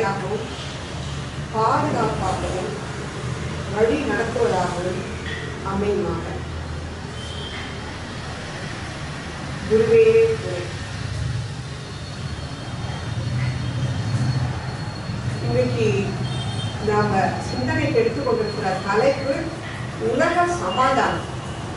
வழிகாட்டியாகவும் பாதுகாப்பாகவும் வழி நடத்துவதாகவும் அமையுமாக குருவே துணை இன்னைக்கு நாம சிந்தனைக்கு எடுத்துக்கொண்டிருக்கிற தலைப்பு உலக சமாதானம்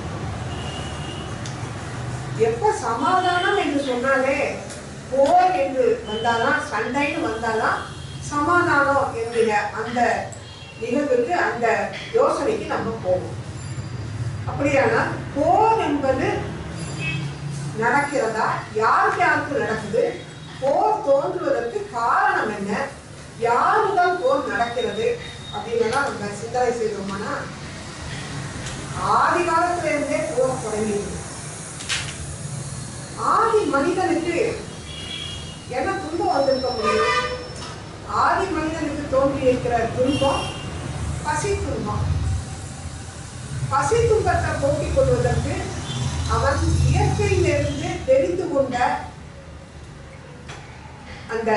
எப்ப சமாதானம் என்று சொன்னாலே போர் என்று வந்தாதான் சண்டைன்னு வந்தாதான் சமாதானம் என்கிற அந்த நிகழ்வுக்கு அந்த யோசனைக்கு நம்ம போவோம் அப்படியானால் போர் என்பது நடக்கிறதா யாருக்கு யாருக்கு நடக்குது போர் தோன்றுவதற்கு காரணம் என்ன யாருடன் போர் நடக்கிறது அப்படின்னு நம்ம சிந்தனை செய்தோம்னா ஆதி காலத்துல இருந்தே போர் தொடங்கியது ஆதி மனிதனுக்கு என்ன துன்பம் வந்திருக்க முடியும் ஆதி மனிதனுக்கு தோன்றி இருக்கிற துன்பம் பசி துன்பம் பசி துன்பத்தை போக்கிக் கொள்வதற்கு அவன் இயற்கையிலிருந்து தெரிந்து கொண்ட அந்த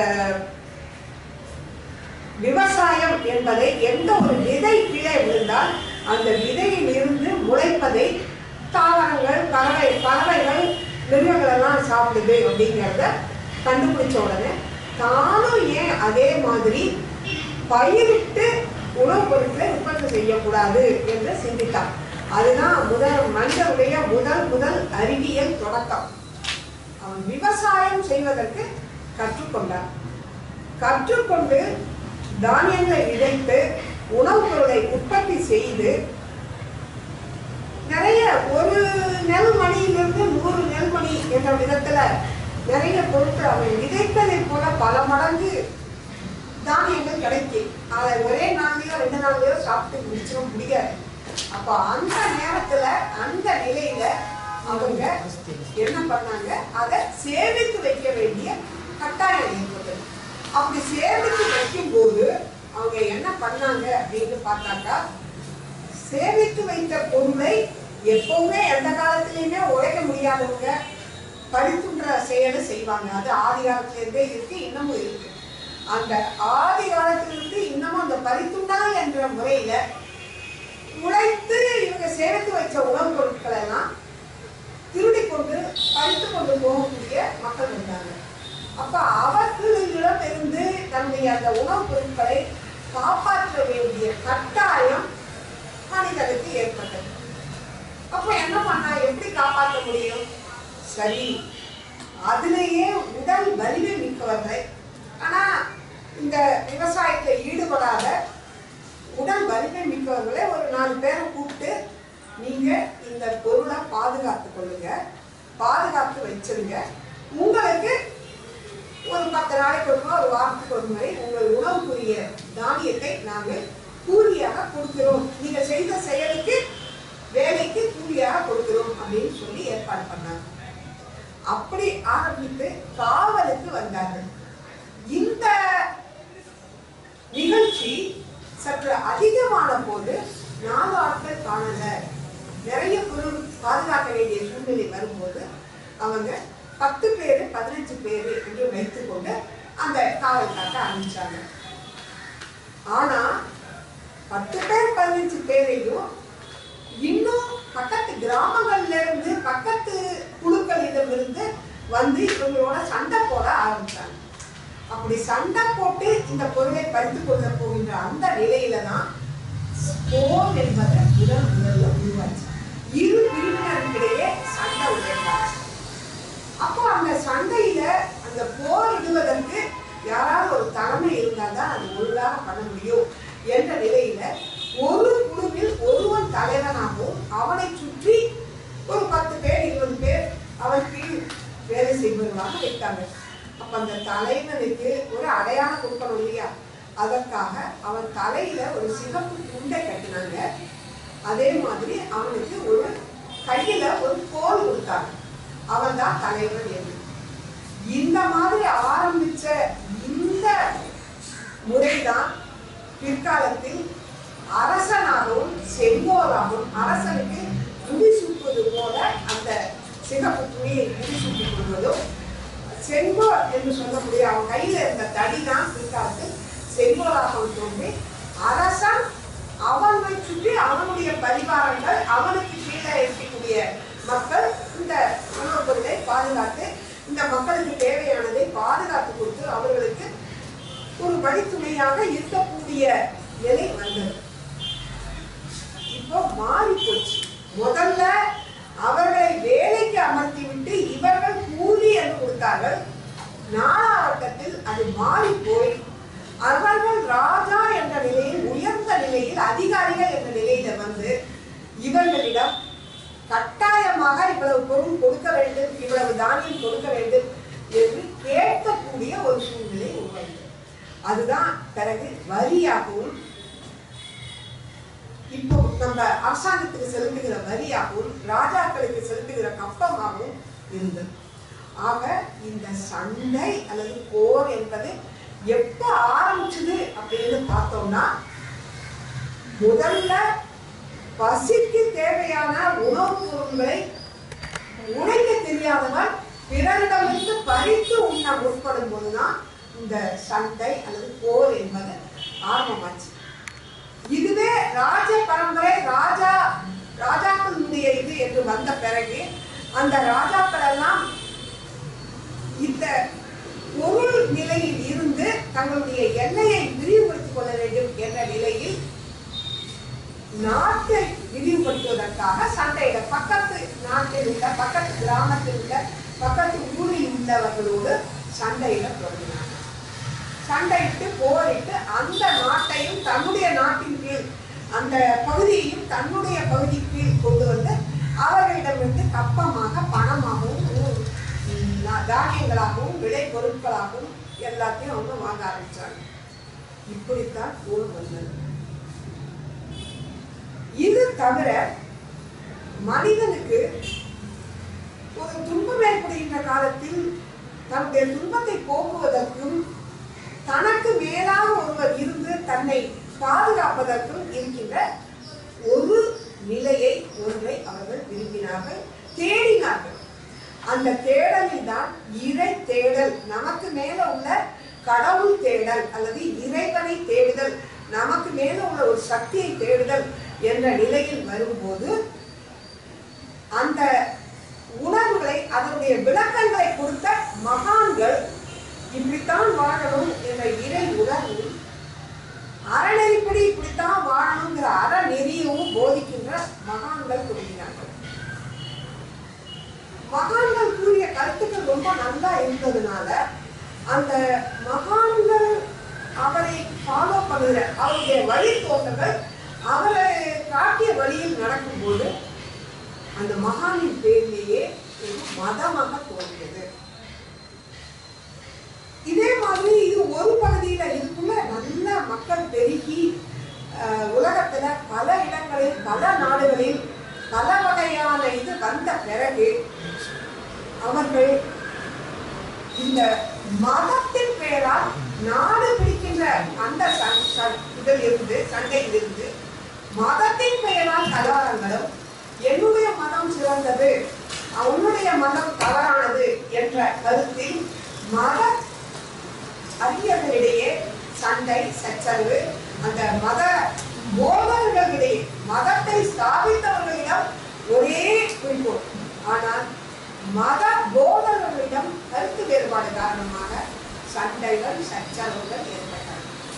விவசாயம் என்பதை எந்த ஒரு விதை கீழே விழுந்தால் அந்த விதையில் இருந்து முளைப்பதை தாவரங்கள் பறவை பறவைகள் மிருகங்கள் எல்லாம் சாப்பிடுது அப்படிங்கிறத கண்டுபிடிச்ச உடனே தானும் ஏன் அதே மாதிரி பயிரிட்டு உணவுப் பொருட்களை உற்பத்தி செய்யக்கூடாது என்று சிந்தித்தான் அதுதான் முதல் மனிதனுடைய முதல் முதல் அறிவியல் தொடக்கம் அவன் விவசாயம் செய்வதற்கு கற்றுக்கொண்டான் கற்றுக்கொண்டு தானியங்களை விதைத்து உணவுப் பொருளை உற்பத்தி செய்து நிறைய ஒரு நெல் மணியிலிருந்து நூறு நெல் மணி என்ற விதத்துல நிறைய பொருட்கள் அவன் விதைத்ததை போல பல மடங்கு தானியங்கள் கிடைக்கும் அதை ஒரே நாளையோ ரெண்டு நாளையோ சாப்பிட்டு முடிச்சிட முடியாது அப்ப அந்த நேரத்துல அந்த நிலையில அவங்க என்ன பண்ணாங்க அதை சேமித்து வைக்க வேண்டிய கட்டாயம் ஏற்பட்டது அப்படி சேமித்து வைக்கும் போது அவங்க என்ன பண்ணாங்க அப்படின்னு பார்த்தாக்கா சேமித்து வைத்த பொருளை எப்பவுமே எந்த காலத்திலயுமே உழைக்க முடியாதவங்க பறித்துன்ற செயலை செய்வாங்க அது ஆதி காலத்திலிருந்தே இருக்கு இன்னமும் இருக்கு அந்த ஆதி காலத்திலிருந்து இன்னமும் அந்த பறித்துண்டா என்ற முறையில உழைத்து இவங்க சேர்த்து வச்ச உணவுப் பொருட்களை எல்லாம் திருடி கொண்டு பறித்து கொண்டு போகக்கூடிய மக்கள் இருந்தாங்க அப்ப அவர்களிடம் இருந்து தன்னுடைய அந்த உணவுப் பொருட்களை காப்பாற்ற வேண்டிய கட்டாயம் மனிதனுக்கு ஏற்பட்டது அப்ப என்ன பண்ணா எப்படி காப்பாற்ற முடியும் சரி அதுலேயே உடல் வலிமை மிக்கவர்கள் ஆனா இந்த விவசாயத்துல ஈடுபடாத உடல் வலிமை மிக்கவர்களை ஒரு நாலு பேரை கூப்பிட்டு நீங்க இந்த பொருளை பாதுகாத்து கொள்ளுங்க பாதுகாத்து வச்சிருங்க உங்களுக்கு ஒரு பத்து நாளைக்கு ஒரு முறை, ஒரு வாரத்துக்கு ஒரு முறை உங்கள் உணவுக்குரிய தானியத்தை நாங்கள் கூலியாக கொடுக்கிறோம் நீங்க செய்த செயலுக்கு வேலைக்கு கூலியாக கொடுக்கிறோம் அப்படின்னு சொல்லி ஏற்பாடு பண்ணாங்க அப்படி ஆரம்பித்து காவலுக்கு வந்தார்கள் இந்த நிகழ்ச்சி சற்று அதிகமான போது நாலு ஆட்கள் காணல நிறைய பொருள் பாதுகாக்க வேண்டிய சூழ்நிலை வரும்போது அவங்க பத்து பேர் பதினஞ்சு பேர் என்று வைத்துக்கொண்டு அந்த காவல் காக்க ஆரம்பிச்சாங்க ஆனா பத்து பேர் பதினஞ்சு பேரையும் இன்னும் பக்கத்து கிராமங்கள்ல இருந்து பக்கத்து குழுக்களிடமிருந்து வந்து இவங்களோட சண்டை போட ஆரம்பிச்சாங்க அப்படி சண்டை போட்டு இந்த பொருளை பறித்து கொள்ள போகின்ற அந்த நிலையில தான் போர் என்பதை முதல் முதல்ல உருவாச்சு இரு பிரிவினருக்கிடையே சண்டை உருவாச்சு அப்போ அந்த சண்டையில அந்த போர் இடுவதற்கு யாராவது ஒரு தலைமை இருந்தால் தான் அது ஒழுங்காக பண்ண முடியும் என்ற நிலையில ஒரு குழுவில் ஒருவன் தலைவனாகவும் அவனை சுற்றி ஒரு பத்து பேர் இருபது பேர் அவன் கீழ் வேலை செய்பவர்களாக வைத்தாங்க அப்ப அந்த தலைவனுக்கு ஒரு அடையாளம் கொடுக்கணும் இல்லையா அதற்காக அவன் தலையில ஒரு சிகப்பு துண்டை கட்டினாங்க அதே மாதிரி அவனுக்கு ஒரு கையில ஒரு கோல் கொடுத்தாங்க அவன் தான் தலைவன் என்று இந்த மாதிரி ஆரம்பிச்ச இந்த முறைதான் பிற்காலத்தில் அரசனாகவும் செங்கோலாகவும் அரசனுக்கு முடி சூட்டுவது போல அந்த சிகப்பு துணியை முடி சூட்டிக் கொள்வதும் செங்கோல் என்று சொல்லக்கூடிய அவன் கையில இருந்த தடி தான் பிற்காலத்தில் செய்பவராக தோன்றி அரசன் அவனை சுற்றி அவனுடைய பரிவாரங்கள் அவனுக்கு கீழே இருக்கக்கூடிய மக்கள் இந்த உணவுப் பொருளை பாதுகாத்து இந்த மக்களுக்கு தேவையானதை பாதுகாத்து கொடுத்து அவர்களுக்கு ஒரு வழித்துணையாக இருக்கக்கூடிய நிலை வந்தது இப்போ மாறி போச்சு முதல்ல அவர்களை வேலைக்கு அமர்த்தி விட்டு இவர்கள் கூலி என்று கொடுத்தார்கள் நாளாவட்டத்தில் அது மாறி போய் அவர்கள் ராஜா என்ற நிலையில் உயர்ந்த நிலையில் அதிகாரிகள் என்ற நிலையில வந்து இவர்களிடம் கட்டாயமாக இவ்வளவு பொருள் கொடுக்க வேண்டும் இவ்வளவு தானியம் கொடுக்க வேண்டும் என்று கேட்கக்கூடிய ஒரு சூழ்நிலை உருவாகிறது அதுதான் பிறகு வரியாகவும் இப்போ நம்ம அரசாங்கத்துக்கு செலுத்துகிற வரியாகவும் ராஜாக்களுக்கு செலுத்துகிற கப்பமாகவும் இருந்தது ஆக இந்த சண்டை அல்லது போர் என்பது எப்ப ஆரம்பிச்சது அப்படின்னு பார்த்தோம்னா முதல்ல பசிக்கு தேவையான உணவுப் பொருட்களை உழைக்க தெரியாதவன் பிறரிடமிருந்து பறித்து உண்ண முற்படும் போதுதான் இந்த சண்டை அல்லது போர் என்பது ஆரம்பமாச்சு இதுவே ராஜ பரம்பரை ராஜா ராஜாக்களுடைய இது என்று வந்த பிறகு அந்த ராஜாக்கள் எல்லாம் இந்த பொருள் நிலையில் இருந்து தங்களுடைய எல்லையை விரிவுபடுத்திக் கொள்ள வேண்டும் என்ற நிலையில் நாட்டை விரிவுபடுத்துவதற்காக சண்டையிட பக்கத்து நாட்டில் உள்ள பக்கத்து கிராமத்தில் உள்ள பக்கத்து ஊரில் உள்ளவர்களோடு சண்டையிட தொடங்கினார் சண்டையிட்டு போரிட்டு அந்த நாட்டையும் தன்னுடைய நாட்டின் கீழ் அந்த பகுதியையும் தன்னுடைய பகுதி கீழ் கொண்டு வந்து அவர்களிடமிருந்து கப்பமாக பணமாகவும் உம், நா- தானியங்களாகவும் விளை பொருட்களாகவும் எல்லாத்தையும் அவங்க வாங்க ஆரம்பிச்சாங்க இப்படித்தான் போர் வந்தது இது தவிர மனிதனுக்கு ஒரு துன்பம் ஏற்படுகின்ற காலத்தில் தன்னுடைய துன்பத்தை போக்குவதற்கும் தனக்கு மேலாக ஒருவர் இருந்து தன்னை பாதுகாப்பதற்கும் இருக்கின்ற ஒரு நிலையை ஒன்றை அவர்கள் விரும்பினார்கள் தேடினார்கள் அந்த தேடலில் தான் இறை தேடல் நமக்கு மேல உள்ள கடவுள் தேடல் அல்லது இறைவனை தேடுதல் நமக்கு மேல உள்ள ஒரு சக்தியை தேடுதல் என்ற நிலையில் வரும்போது அந்த உணர்வுகளை அதனுடைய விளக்கங்களை கொடுத்த மகான்கள் இப்படித்தான் வாழணும் என்ற இறை உணர்வு அறநெறிப்படி இப்படித்தான் வாழணுங்கிற அறநெறியவும் போதிக்கின்ற மகான்கள் தோன்றினார்கள் மகான்கள் கூறிய கருத்துக்கள் ரொம்ப நல்லா இருந்ததுனால அந்த மகான்கள் அவரை ஃபாலோ பண்ணுகிற அவருடைய வழித்தோன்றங்கள் அவரை காட்டிய வழியில் நடக்கும்போது அந்த மகானின் பேரிலேயே ஒரு மதமாக தோன்றியது இதே மாதிரி இது ஒரு பகுதியில இதுக்குள்ள நல்ல மக்கள் பெருகி அஹ், உலகத்துல பல இடங்களில் பல நாடுகளில் பல வகையான இது வந்த பிறகு அவர்கள் இந்த மதத்தின் பெயரால் நாடு பிடிக்கின்ற அந்த சண்- சண்- இதில் இருந்து சண்டையில் இருந்து மதத்தின் பெயரால் கலவரங்களும் என்னுடைய மதம் சிறந்தது உன்னுடைய மதம் தவறானது என்ற கருத்தில் மத அறிஞர்களிடையே சண்டை சச்சரவு அந்த மத போதகர்களிடையே மதத்தை ஸ்தாபித்தவர்களிடம் ஒரே குறிக்கோள் ஆனால் மத போதகர்களிடம் கருத்து வேறுபாடு காரணமாக சண்டைகள் சச்சரவுகள் ஏற்பட்டன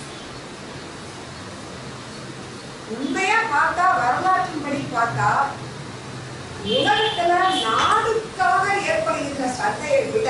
உண்மையா பார்த்தா வரலாற்றின்படி பார்த்தா உலகத்துல நாடுக்காக ஏற்படுகின்ற சண்டையை விட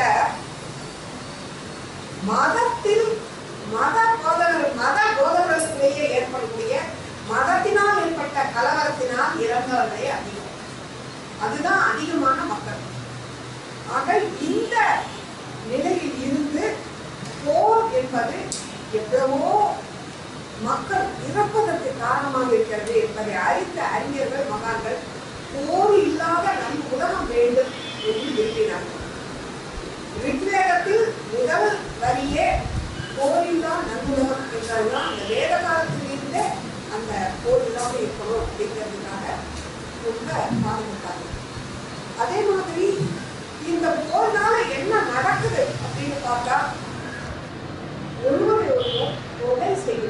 மதத்தில் மத போதகர் மத போதகர்களுக்கிடையே ஏற்படக்கூடிய மதத்தினால் ஏற்பட்ட கலவரத்தினால் இறந்தவர்களே அதிகம் அதுதான் அதிகமான மக்கள் ஆக இந்த நிலையில் இருந்து போர் என்பது எவ்வளவோ மக்கள் இறப்பதற்கு காரணமாக இருக்கிறது என்பதை அறிந்த அறிஞர்கள் மகான்கள் போர் இல்லாத நம் உலகம் வேண்டும் என்று விரும்பினார்கள் ரிக்வேதத்தில் முதல் வரியே போரில்தான் நன்முலகம் என்றதுதான் அந்த வேத காலத்தில் இருந்தே அந்த போர் இல்லாமல் இருக்கணும் அப்படிங்கிறதுக்காக ரொம்ப பாதுகாத்தாங்க அதே மாதிரி இந்த போர்னால என்ன நடக்குது அப்படின்னு பார்த்தா ஒருவரை ஒருவர் கொலை செய்ய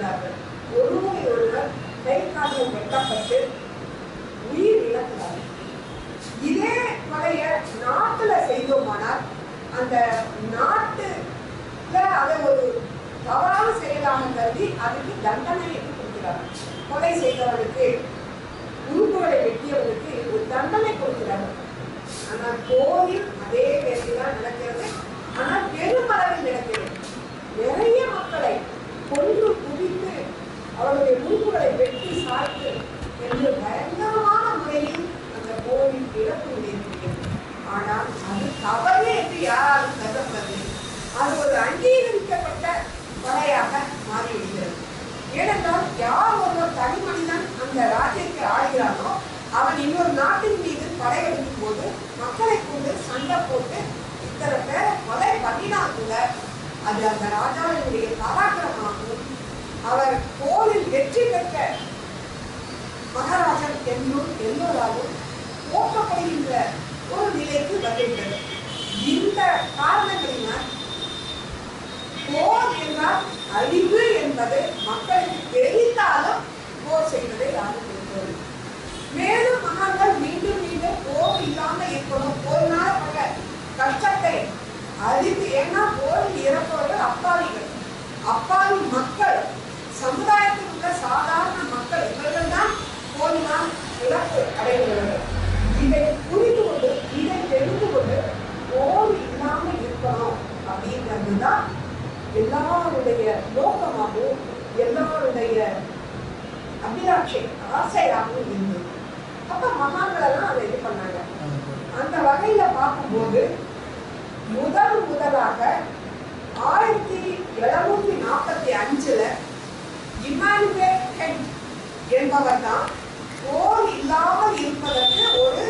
சொல்லி அதுக்கு தண்டனை என்று கொடுக்கிறார் கொலை செய்தவனுக்கு உறுப்புகளை வெட்டியவனுக்கு இது தண்டனை கொடுக்கிறார் ஆனால் கோவில் அதே வேலைதான் நடக்கிறது ஆனால் பெருமளவில் நடக்கிறது நிறைய மக்களை கொன்று குவித்து அவருடைய உறுப்புகளை வெட்டி சாய்த்து என்று பயங்கரமான முறையில் அந்த கோவில் இழப்பு நேர்கிறது ஆனால் அது தவறு என்று யாராலும் கருதப்படவில்லை அது ஒரு அங்கீகரிக்கப்பட்ட கொலையாக மாறிவிடுகிறது ஏனென்றால் யார் ஒருவர் தனி மனிதன் அந்த ராஜ்யத்தை ஆளுகிறானோ அவன் இன்னொரு நாட்டின் மீது படையெடுக்கும் போது மக்களை கொண்டு சண்டை போட்டு இத்தனை பேரை கொலை பண்ணினா கூட அது அந்த ராஜாவினுடைய பராக்கிரமாகவும் அவர் போரில் வெற்றி பெற்ற மகாராஜன் என்னும் எல்லோராலும் போற்றப்படுகின்ற ஒரு நிலைக்கு வருகின்றது இந்த காரணங்களினால் போர் என்றால் அழிவு என்பது மக்களுக்கு தெரிந்தாலும் போர் செய்வதை யாரும் விரும்பவில்லை மேலும் மகான்கள் மீண்டும் மீண்டும் போர் இல்லாம இருக்கணும் போரினால பல கஷ்டத்தை அறிந்து ஏன்னா போரில் இறப்பவர்கள் அப்பாவிகள் அப்பாவி மக்கள் சமுதாயத்தில் உள்ள சாதாரண மக்கள் இவர்கள் தான் போரினால் இழப்பு அடைகிறவர்கள் இதை புரிந்து கொண்டு இதை தெரிந்து கொண்டு போர் இல்லாமல் இருக்கணும் அப்படிங்கிறது தான் எல்லாருடைய நோக்கமாகவும் எல்லாருடைய அபிலாட்சை ஆசையாகவும் இருந்தது அப்ப மகான்கள் எல்லாம் அதை இது பண்ணாங்க அந்த வகையில பார்க்கும்போது முதல் முதலாக ஆயிரத்தி எழுநூத்தி நாற்பத்தி அஞ்சுல இமானுவேல் ஹெட் என்பவர் தான் போர் இல்லாமல் இருப்பதற்கு ஒரு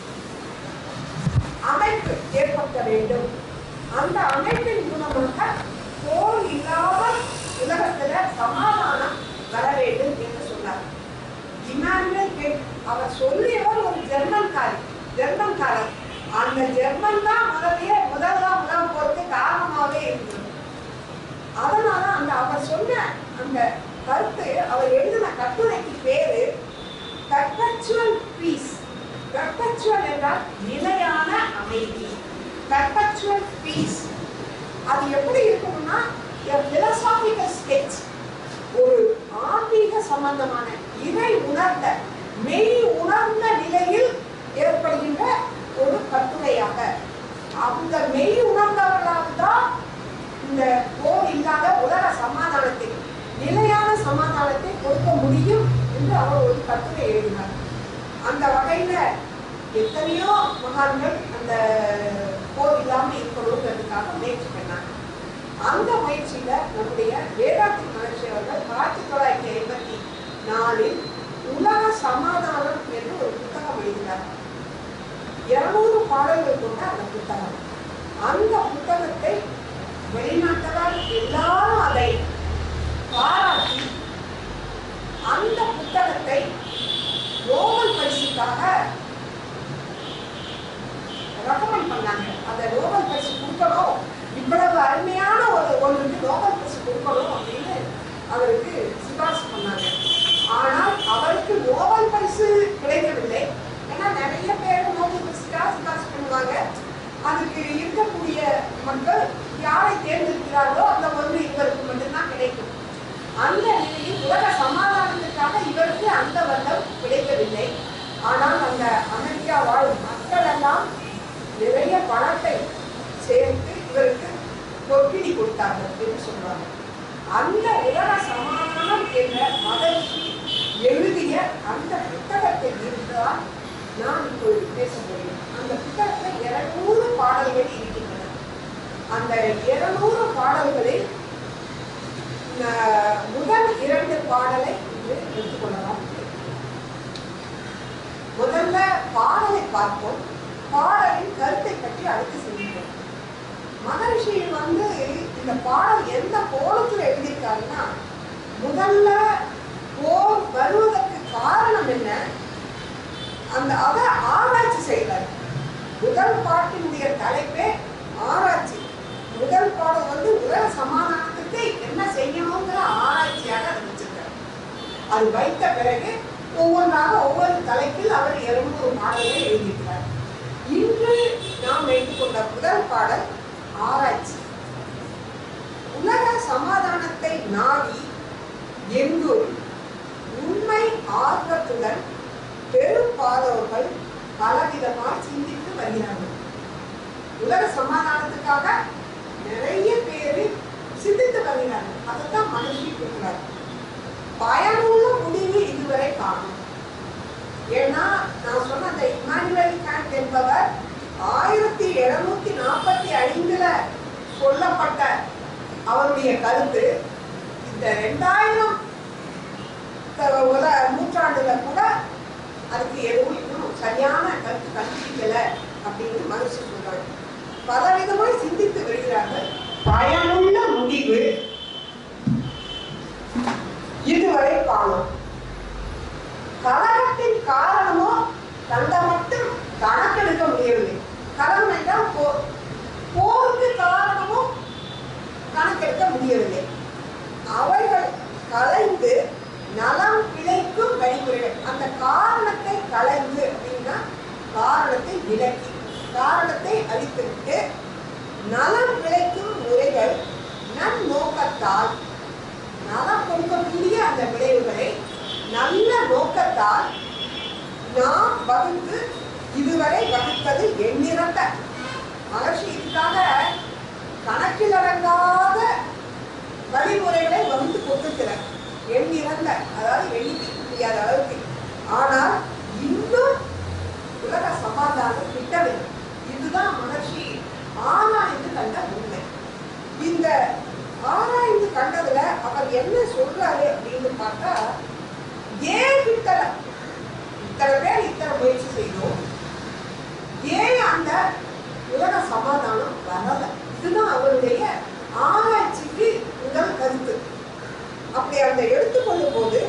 அமைப்பு ஏற்படுத்த வேண்டும் அந்த அமைப்பின் மூலமாக போர் இல்லாமல் உலகத்துல சமாதானம் வர வேண்டும் என்று சொன்னார் இமானுவேல் ஹெட் அவர் சொல்லியவர் ஒரு ஜெர்மன்காரி ஜெர்மன்காரர் அந்த ஜெர்மன் தான் முதலே முதலாம் உலக போருக்கு காரணமாகவே இருந்தது அதனால அந்த அவர் சொன்ன அந்த கருத்து அவர் எழுதின கட்டுரைக்கு பேரு perpetual பீஸ் perpetual என்றால் நிலையான அமைதி perpetual பீஸ் அது எப்படி இருக்கணும்னா a philosophical sketch ஒரு ஆன்மீக சம்பந்தமான இறை உணர்ந்த மெய் உணர்ந்த நிலையில் ஏற்படுகின்ற ஒரு கட்டுரையாக அந்த மெய் உணர்ந்தவர்களால் தான் இந்த போர் இல்லாத உலக சமாதானத்தை நிலையான சமாதானத்தை கொடுக்க முடியும் என்று அவர் ஒரு கட்டுரை எழுதினார் அந்த வகையில எத்தனையோ மகான்கள் அந்த போர் இல்லாம இருக்கணுங்கிறதுக்காக முயற்சி பண்ணாங்க அந்த முயற்சியில நம்முடைய வேதாந்தி மகர்ஷி அவர்கள் ஆயிரத்தி தொள்ளாயிரத்தி ஐம்பத்தி நாலில் உலக சமாதானம் என்று ஒரு புத்தகம் எழுதினார் இருநூறு பாடல்கள் கொண்ட அந்த புத்தகம் அந்த புத்தகத்தை வெளிநாட்டவர் எல்லாரும் அதை பாராட்டி அந்த புத்தகத்தை நோபல் பரிசுக்காக ரெக்கமெண்ட் பண்ணாங்க அந்த நோபல் பரிசு கொடுக்கணும் இவ்வளவு அருமையான ஒரு ஒன்றுக்கு நோபல் பரிசு கொடுக்கணும் அப்படின்னு அவருக்கு சிபாரிசு பண்ணாங்க ஆனால் அவருக்கு நோபல் பரிசு கிடைக்கவில்லை ஏன்னா நிறைய பேர் நோபல் பரிசுக்காக சிபாரிசு பண்ணுவாங்க அதுக்கு இருக்கக்கூடிய மக்கள் யாரை தேர்ந்தெடுக்கிறார்களோ அந்த ஒன்று இவருக்கு மட்டும்தான் கிடைக்கும் அந்த நிலையில் உலக சமாதானத்துக்காக இவருக்கு அந்த வருடம் கிடைக்கவில்லை ஆனால் அந்த அமெரிக்கா வாழும் மக்கள் எல்லாம் நிறைய பணத்தை சேர்த்து இவருக்கு பொற்கிடி கொடுத்தார்கள் என்று சொல்றாங்க அந்த உலக சமாதானம் என்ற மகிழ்ச்சி எழுதிய அந்த புத்தகத்தை இருந்தால் நான் இப்பொழுது பேச முடியும் அந்த புத்தகத்தில் இருநூறு பாடல்கள் இருக்கின்றன அந்த இருநூறு பாடல்களில் ந- முதல் இரண்டு பாடலை இன்று எடுத்துக்கொள்ளலாம் முதல்ல பாடலை பார்ப்போம் பாடலின் கருத்தை பற்றி அடுத்து சிந்திப்போம் மகரிஷி வந்து இந்த பாடல் எந்த கோலத்துல எழுதியிருக்காருன்னா முதல்ல போர் வருவதற்கு காரணம் என்ன அந்த அதை ஆராய்ச்சி செய்கிறார் முதல் பாட்டினுடைய தலைப்பே ஆராய்ச்சி முதல் பாடல் வந்து உலக சமாதானத்துக்கு என்ன செய்யணுங்கிற ஆராய்ச்சியாக அதை வச்சிருக்காரு அது வைத்த பிறகு ஒவ்வொன்றாக ஒவ்வொரு தலைப்பில் அவர் இருநூறு பாடல்களை எழுதியிருக்கிறார் இன்று நாம் எடுத்துக்கொண்ட முதல் பாடல் ஆராய்ச்சி உலக சமாதானத்தை நாடி வருகிறார்கள் உலக சமாதானத்துக்காக நிறைய பேர் சிந்தித்து வருகிறார்கள் அதைத்தான் மகிழ்ச்சி கொடுக்கிறார் பயனுள்ள முடிவு இதுவரை காணும் ஏன்னா நான் சொன்ன அந்த இமானுவேல் காண்ட் என்பவர் ஆயிரத்தி எழுநூத்தி நாற்பத்தி ஐந்துல சொல்லப்பட்ட அவருடைய கருத்து இந்த ரெண்டாயிரம் நூற்றாண்டுல கூட அதுக்கு எதுவும் இன்னும் சரியான கருத்து கண்டுபிடிக்கல அப்படின்னு மகிழ்ச்சி சொல்றாங்க பலவிதமாய் சிந்தித்து வருகிறார்கள் பயனுள்ள முடிவு இதுவரை காணும் கலகத்தின் காரணமோ கண்ட மட்டும் கணக்கெடுக்க முடியவில்லை கலகம் என்றால் போர் போருக்கு காரணமும் கணக்கெடுக்க முடியவில்லை அவைகள் கலைந்து நலம் பிழைக்கும் வழிமுறைகள் அந்த காரணத்தை கலைந்து அப்படின்னா காரணத்தை விலக்கி காரணத்தை அழித்துவிட்டு நலம் விளைக்கும் முறைகள் நன்னோக்கத்தால் நலம் கொடுக்கக்கூடிய அந்த விளைவுகளை நல்ல நோக்கத்தால் நாம் வகுத்து இதுவரை வகுத்தது எண்ணிறந்த மகர்ஷி இதுக்காக கணக்கிலடங்காத வழிமுறைகளை வகுத்து கொடுத்திருக்கிறார் எண்ணிறந்த அதாவது எண்ணிக்கை முடியாத அளவுக்கு ஆனால் இன்னும் உலக சமாதானம் கிட்டவில்லை இதுதான் மகர்ஷி ஆராய்ந்து கண்ட உண்மை இந்த ஆராய்ந்து கண்டதுல அவர் என்ன சொல்றாரு அப்படின்னு பார்த்தா ஏன் கிட்டல இத்தனை பேர் இத்தனை முயற்சி செய்தோம் ஏன் அந்த உலக சமாதானம் வரல இதுதான் அவருடைய ஆராய்ச்சிக்கு முதல் கருத்து அப்படி அந்த எடுத்துக்கொள்ளும் போது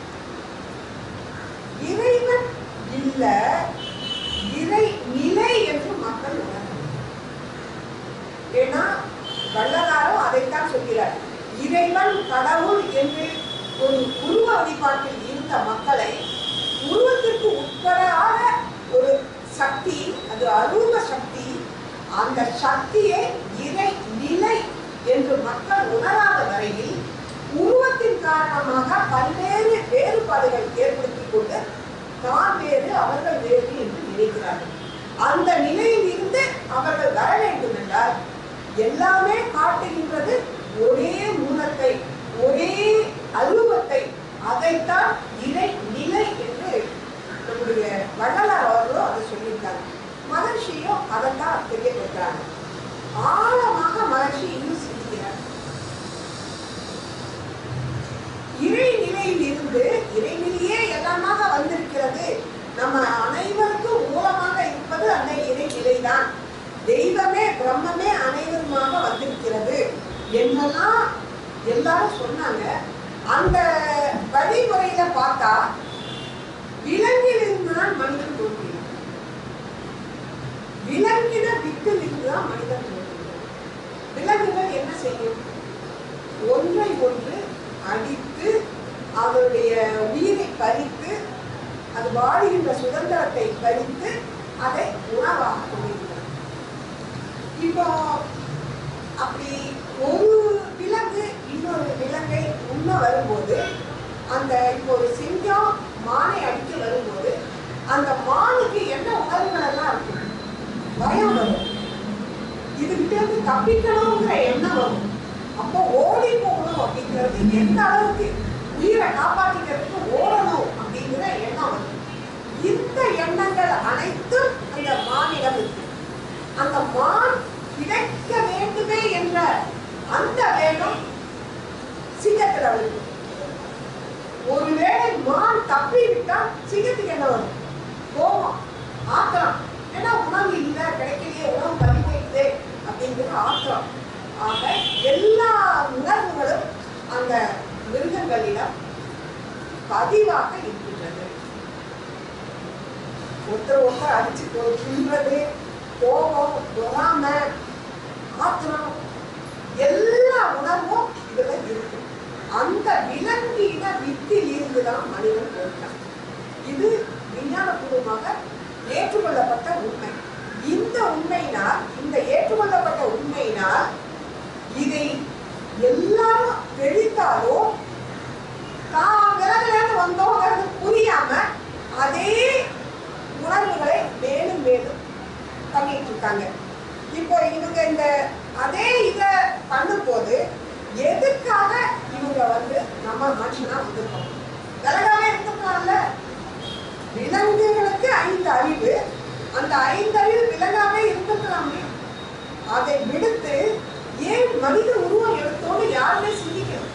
இறைவன் இல்ல இறை நிலை என்று மக்கள் உணரணும் ஏன்னா வள்ளலாரும் அதைத்தான் சொல்கிறார் இறைவன் கடவுள் என்று ஒரு உருவ வழிபாட்டில் இருந்த மக்களை உருவத்திற்கு உட்படாத ஒரு சக்தி அது அரூப சக்தி அந்த சக்தியை இறை நிலை என்று மக்கள் உணராத வரையில் உருவத்தின் காரணமாக பல்வேறு வேறுபாடுகள் ஏற்படுத்திக் கொண்டு தான் வேறு அவர்கள் வேறு என்று நினைக்கிறார்கள் அந்த நிலையில் இருந்து அவர்கள் வர வேண்டும் என்றால் எல்லாமே காட்டுகின்றது ஒரே மூலத்தை ஒரே அருவத்தை அதைத்தான் இறை நிலை என்று நம்முடைய வள்ளலார் அவர்களும் அதை சொல்லியிருக்காங்க மகர்ஷியும் அதைத்தான் தெரியப்படுத்துறாங்க ஆழமாக மகர்ஷி இன்னும் சிந்திக்கிறார் இறை நிலையில் இருந்து இறைநிலையே எல்லாமாக வந்திருக்கிறது நம்ம அனைவருக்கும் மூலமாக இருப்பது அந்த இறை நிலைதான் தெய்வமே பிரம்மமே அனைவருமாக வந்திருக்கிறது என்னெல்லாம் எல்லாரும் சொன்னாங்க அந்த வழிமுறையில பார்த்தா விலங்கிலிருந்து தான் மனிதன் தோன்றினான் விலங்கின விட்டிலிருந்து தான் மனிதன் தோன்றினான் விலங்குகள் என்ன செய்யும் ஒன்றை ஒன்று அடித்து அதனுடைய உயிரை பறித்து அது வாழுகின்ற சுதந்திரத்தை பறித்து அதை உணவாக கொண்டிருக்கிறது இப்போ அப்படி ஒரு விலங்கு இன்னொரு விலங்கை உண்ண வரும்போது அந்த இப்போ ஒரு சிங்கம் மானை அடிக்க வரும்போது அந்த மானுக்கு என்ன உணர்வுகள் எல்லாம் இருக்கும் பயம் வரும் இதுகிட்ட இருந்து தப்பிக்கணுங்கிற எண்ணம் வரும் அப்போ ஓடி போகணும் அப்படிங்கிறது எந்த அளவுக்கு உயிரை காப்பாற்றிக்கிறதுக்கு ஓடணும் அப்படிங்கிற எண்ணம் வரும் இந்த எண்ணங்கள் அனைத்தும் அந்த மானிடம் இருக்கு அந்த மான் கிடைக்க வேண்டுமே என்ற அந்த வேகம் சிங்கத்துல இருக்கு ஒருவேளை மான் தப்பி விட்டா சிங்கத்துக்கு என்ன வரும் கோபம் ஆத்திரம் ஏன்னா உணவு இல்லை கிடைக்கலையே உணவு பறி போயிடுதே அப்படிங்கிற ஆத்திரம் ஆக எல்லா உணர்வுகளும் அந்த மிருகங்களிடம் பதிவாக இருக்கின்றது ஒருத்தர் ஒருத்தர் அடிச்சு தின்றது கோபம் பொறாமை ஆத்திரம் எல்லா உணர்வும் இதுல இருக்கு அந்த விலங்கின வித்தில் இருந்துதான் மனிதன் தோன்றான் இது விஞ்ஞானபூர்வமாக ஏற்றுக்கொள்ளப்பட்ட உண்மை இந்த உண்மையினால் இந்த ஏற்றுக்கொள்ளப்பட்ட உண்மையினால் இதை எல்லாரும் தெளித்தாலும் தான் விலகிலிருந்து வந்தோங்கிறது புரியாம அதே உணர்வுகளை மேலும் மேலும் இருந்திருக்கும் விலகாவே இருந்திருக்கலாம்ல விலங்குகளுக்கு ஐந்து அறிவு அந்த ஐந்து அறிவு விலகாவே இருந்திருக்கலாமே அதை விடுத்து ஏன் மனித உருவம் எடுத்தோன்னு யாருமே சிந்திக்கணும்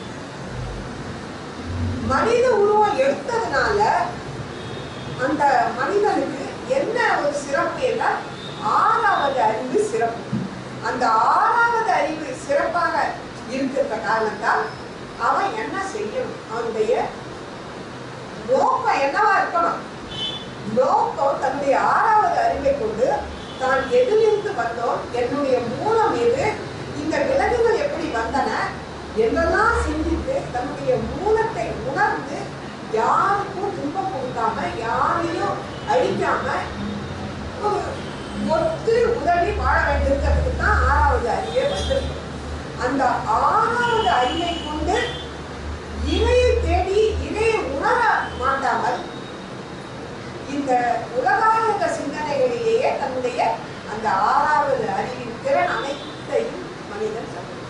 மனித உருவம் எடுத்ததுனால அந்த மனிதனுக்கு என்ன ஒரு சிறப்பு என்றால் ஆறாவது அறிவு சிறப்பு அந்த ஆறாவது அறிவு சிறப்பாக இருக்கிற காரணத்தால் அவன் என்ன செய்யணும் அவனுடைய நோக்கம் என்னவா இருக்கணும் நோக்கம் தன்னுடைய ஆறாவது அறிவை கொண்டு தான் எதிலிருந்து வந்தோம் என்னுடைய மூலம் எது இந்த விலங்குகள் எப்படி வந்தன என்றெல்லாம் சிந்தித்து தன்னுடைய மூலத்தை உணர்ந்து யாருக்கும் துன்பம் கொடுக்காம யாரையும் அழிக்காம ஒரு ஒத்து உதவி வாழ வேண்டியிருக்கிறதுக்கு தான் ஆறாவது அறிவே வந்திருக்கு அந்த ஆறாவது அறிவை கொண்டு இணையை தேடி இணையை உணர மாட்டாமல் இந்த உலகாயுத சிந்தனைகளிலேயே தன்னுடைய அந்த ஆறாவது அறிவின் திறன் அனைத்தையும் மனிதன் சந்திக்கிறான்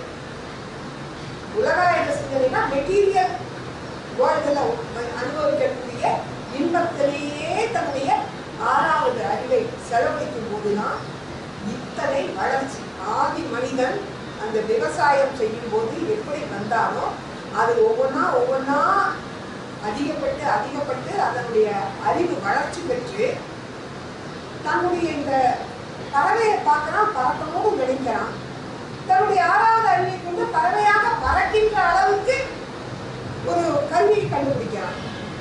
உலகாயுத சிந்தனைனா மெட்டீரியல் வேர்ல்டில் அனுபவிக்கக்கூடிய இன்பத்திலேயே தன்னுடைய ஆறாவது அறிவை செலவழிக்கும் போதுதான் இத்தனை வளர்ச்சி ஆதி மனிதன் அந்த விவசாயம் செய்யும் போது எப்படி வந்தானோ அது ஒவ்வொன்றா ஒவ்வொன்றா அதிகப்பட்டு அதிகப்பட்டு அதனுடைய அறிவு வளர்ச்சி பெற்று தன்னுடைய இந்த பறவையை பார்க்கறான் பறக்கணும்னு நினைக்கிறான் தன்னுடைய ஆறாவது அறிவை கொண்டு பறவையாக பறக்கின்ற அளவுக்கு ஒரு கல்வியை கண்டுபிடிக்கிறான்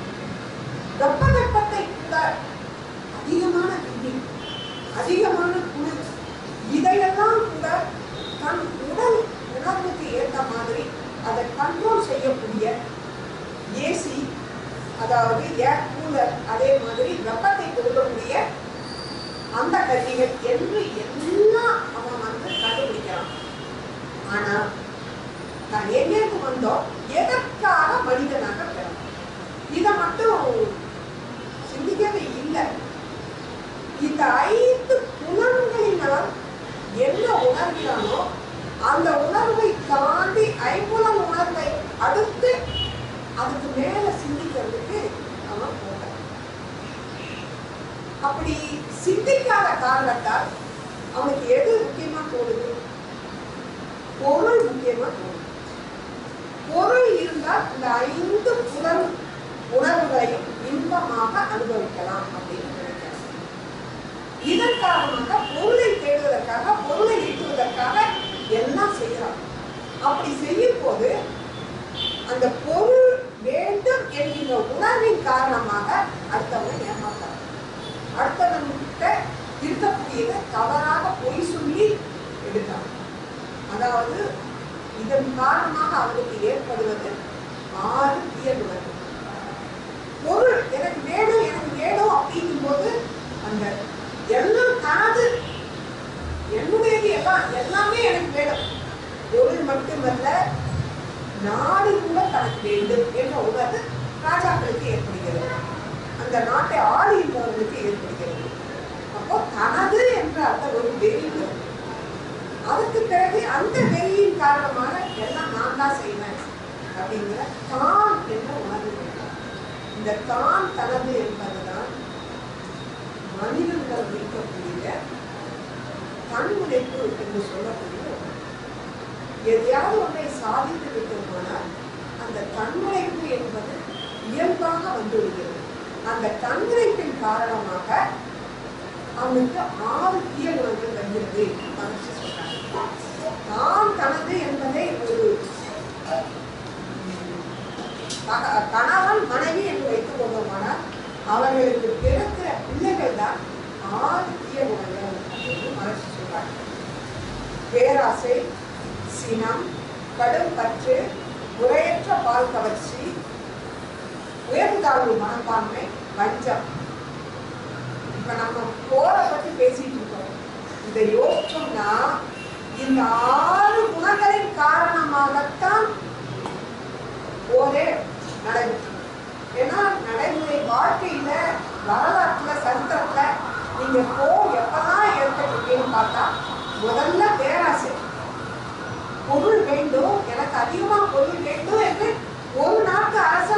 வெப்ப வெப்பத்தை கூட அதிகமான வெயில் அதிகமான குளிர் இதையெல்லாம் கூட தன் உடல் உணர்வுக்கு ஏற்ற மாதிரி அதை கண்ட்ரோல் செய்யக்கூடிய ஏசி அதாவது ஏர் கூலர் அதே மாதிரி வெப்பத்தை கொடுக்கக்கூடிய அந்த கருவிகள் என்று எல்லாம் அவன் வந்து கண்டுபிடிக்கிறான் ஆனா நான் எங்கேருந்து வந்தோம் எதற்காக மனிதனாக பிறந்தோம் இதை மட்டும் சிந்திக்கவே இல்லை இந்த ஐந்து புலன்களினால் என்ன உணர்கிறானோ அந்த உணர்வை தாண்டி ஐம்புலன் உணர்வை அடுத்து அதுக்கு மேல சிந்திக்கிறதுக்கு அவன் போகிறான் அப்படி சிந்திக்காத காரணத்தால் அவனுக்கு எது முக்கியமா தோணுது பொருள் முக்கியமா தோணுது பொருள் இருந்தால் இந்த ஐந்து புலன் உணர்வுகளையும் இன்பமாக அனுபவிக்கலாம் அப்படின்னு நினைக்கிறான் இதன் காரணமாக பொருளை தேடுவதற்காக பொருளை ஈட்டுவதற்காக எல்லாம் செய்யறான் அப்படி செய்யும் போது அந்த பொருள் வேண்டும் என்கின்ற உணர்வின் காரணமாக அடுத்தவனை ஏமாற்றான் அடுத்தவன்கிட்ட இருக்கக்கூடியதை தவறாக பொய் சொல்லி எடுத்தான் அதாவது இதன் காரணமாக அவனுக்கு ஏற்படுவது ஆறு தீயகுணங்கள் பொருள் எனக்கு வேணும் எனக்கு வேணும் அப்படிங்கும் போது அந்த எல்லாம் தனது என்னுடையது எல்லாம் எல்லாமே எனக்கு வேணும் பொருள் மட்டுமல்ல நாடு கூட தனக்கு வேண்டும் என்ற உணர்வு ராஜாக்களுக்கு ஏற்படுகிறது அந்த நாட்டை ஆளுகின்றவர்களுக்கு ஏற்படுகிறது அப்போ தனது என்ற அந்த ஒரு வெறி வரும் அதுக்கு பிறகு அந்த வெறியின் காரணமாக எல்லாம் நான் தான் செய்வேன் அப்படிங்கிற தான் என்ற உணர்வு வரும். இந்த தான் தனது என்பதுதான் மனிதர்கள் இருக்கக்கூடிய தன்முனைப்பு என்று சொல்லக்கூடிய ஒன்று. எதையாவது ஒன்றை சாதித்து விட்டோமானால் அந்த தன்முனைப்பு என்பது இயல்பாக வந்துவிடுகிறது அந்த தன்முனைப்பின் காரணமாக அவனுக்கு ஆறு தீய குணங்கள் வருகிறது மகிழ்ச்சி சொல்றாங்க தான் தனது என்பதை ஒரு மக- கணவன் மனைவி என்று வைத்துக் கொண்டோமானால் அவர்களுக்கு பிறக்கிற பிள்ளைகள் தான் ஆறு தீய குணங்கள் அப்படின்னு மகிழ்ச்சி சொல்றாங்க பேராசை சினம் கடும் பற்று முறையற்ற பால் கவர்ச்சி உயர்ந்தாழ்வு மனப்பான்மை வஞ்சம் இப்ப நம்ம போற பத்தி பேசிட்டு இருக்கோம் இதை யோசிச்சோம்னா இந்த ஆறு குணங்களின் காரணமாகத்தான் போரே நடைபெற்று ஏன்னா நடைமுறை வாழ்க்கையில வரலாற்றுல சரித்திரத்துல நீங்க போர் எப்பதான் ஏற்பட்டிருக்கீங்கன்னு பார்த்தா முதல்ல பேராசை பொருள் வேண்டும் எனக்கு அதிகமா பொருள் வேண்டும் என்று ஒரு நாட்டு அரச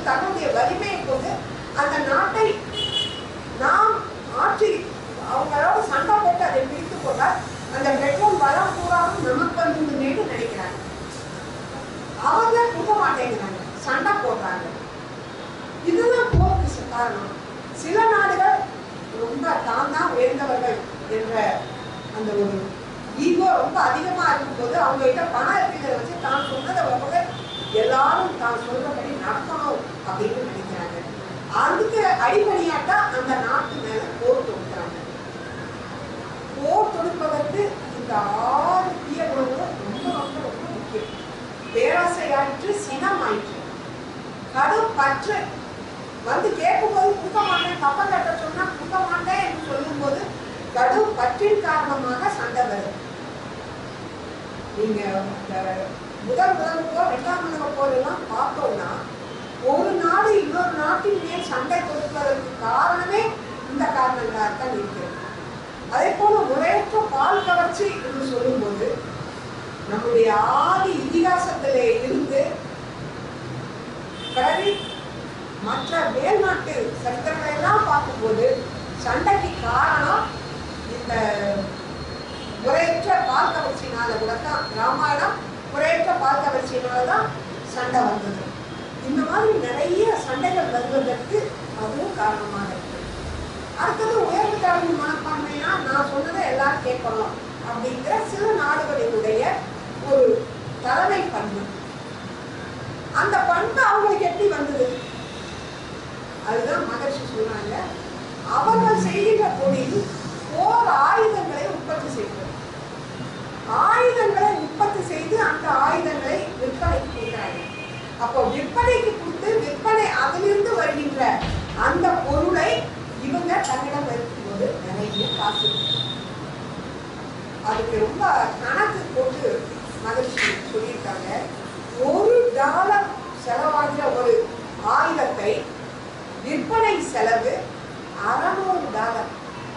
தன்னுடைய வலிமையை கொண்டு அந்த நாட்டை நாம் ஆட்சி அவங்களோட சண்டை போட்டு அதை பிரித்து கொண்டால் அந்த பெட்ரோல் வளம் பூராவும் நமக்கு வந்துருந்தேன்னு நினைக்கிறாங்க அவங்க கொடுக்க மாட்டேங்கிறாங்க சண்டை போடுறாங்க இதுதான் போருக்கு காரணம் சில நாடுகள் ரொம்ப தான் தான் உயர்ந்தவர்கள் என்ற அந்த ஒரு ஈகோ ரொம்ப அதிகமா இருக்கும்போது அவங்க கிட்ட பணம் இருக்கிறத வச்சு தான் சொன்னதை அவங்க எல்லாரும் தான் சொல்றபடி நடத்தணும் அப்படின்னு நினைக்கிறாங்க அதுக்கு அடிப்படையாட்டா அந்த நாட்டு மேல போர் தொடுக்கிறாங்க போர் தொடுப்பதற்கு இந்த ஆறு தீய குணங்களும் ரொம்ப ரொம்ப ரொம்ப முக்கியம் பேராசை ஆயிற்று சினம் ஆயிற்று கடும் பற்று வந்து கேட்கும்போது கொடுக்க மாட்டேன் கப்பல் கட்ட சொன்னா கொடுக்க மாட்டேன் என்று சொல்லும்போது கடும் பற்றின் காரணமாக சண்டை வருது நீங்க இந்த முதல் உலக போர் இரண்டாம் உலக போர் எல்லாம் பார்த்தோம்னா ஒரு நாடு இன்னொரு நாட்டின் மேல் சண்டை கொடுப்பதற்கு காரணமே இந்த காரணங்களாகத்தான் இருக்கிறது அதே போல முறையற்ற பால் கவர்ச்சி என்று சொல்லும்போது நம்முடைய ஆதி இதிகாசத்திலே இருந்து பிறகு மற்ற மேல்நாட்டு சரித்திரங்களை எல்லாம் பார்க்கும்போது சண்டைக்கு காரணம் இந்த முறையற்ற பால் கவர்ச்சியினால கூட தான் ராமாயணம் முறையற்ற பால் கவர்ச்சியினால தான் சண்டை வந்தது இந்த மாதிரி நிறைய சண்டைகள் வருவதற்கு அதுவும் காரணமாக இருக்கு அடுத்தது உயர்வு தாழ்வு மனப்பான்மைனா நான் சொன்னதை எல்லாரும் கேட்கணும் அப்படிங்கிற சில நாடுகளினுடைய ஒரு தலைமை பண்பு அந்த பண்பு அவங்களுக்கு எப்படி வந்தது அதுதான் மகர்ஷி சொல்றாங்க அவர்கள் செய்கின்ற தொழில் போர் ஆயுதங்களை உற்பத்தி செய்வது ஆயுதங்களை உற்பத்தி செய்து அந்த ஆயுதங்களை விற்பனைக்கு கொடுக்கிறாங்க அப்போ விற்பனைக்கு கொடுத்து விற்பனை அதிலிருந்து வருகின்ற அந்த பொருளை இவங்க தன்னிடம் வைக்கும்போது நிறைய காசு அதுக்கு ரொம்ப கணக்கு போட்டு மகிழ்ச்சி சொல்லியிருக்காங்க ஒரு டாலர் செலவாகிற ஒரு ஆயுதத்தை விற்பனை செலவு அறநூறு டாலர்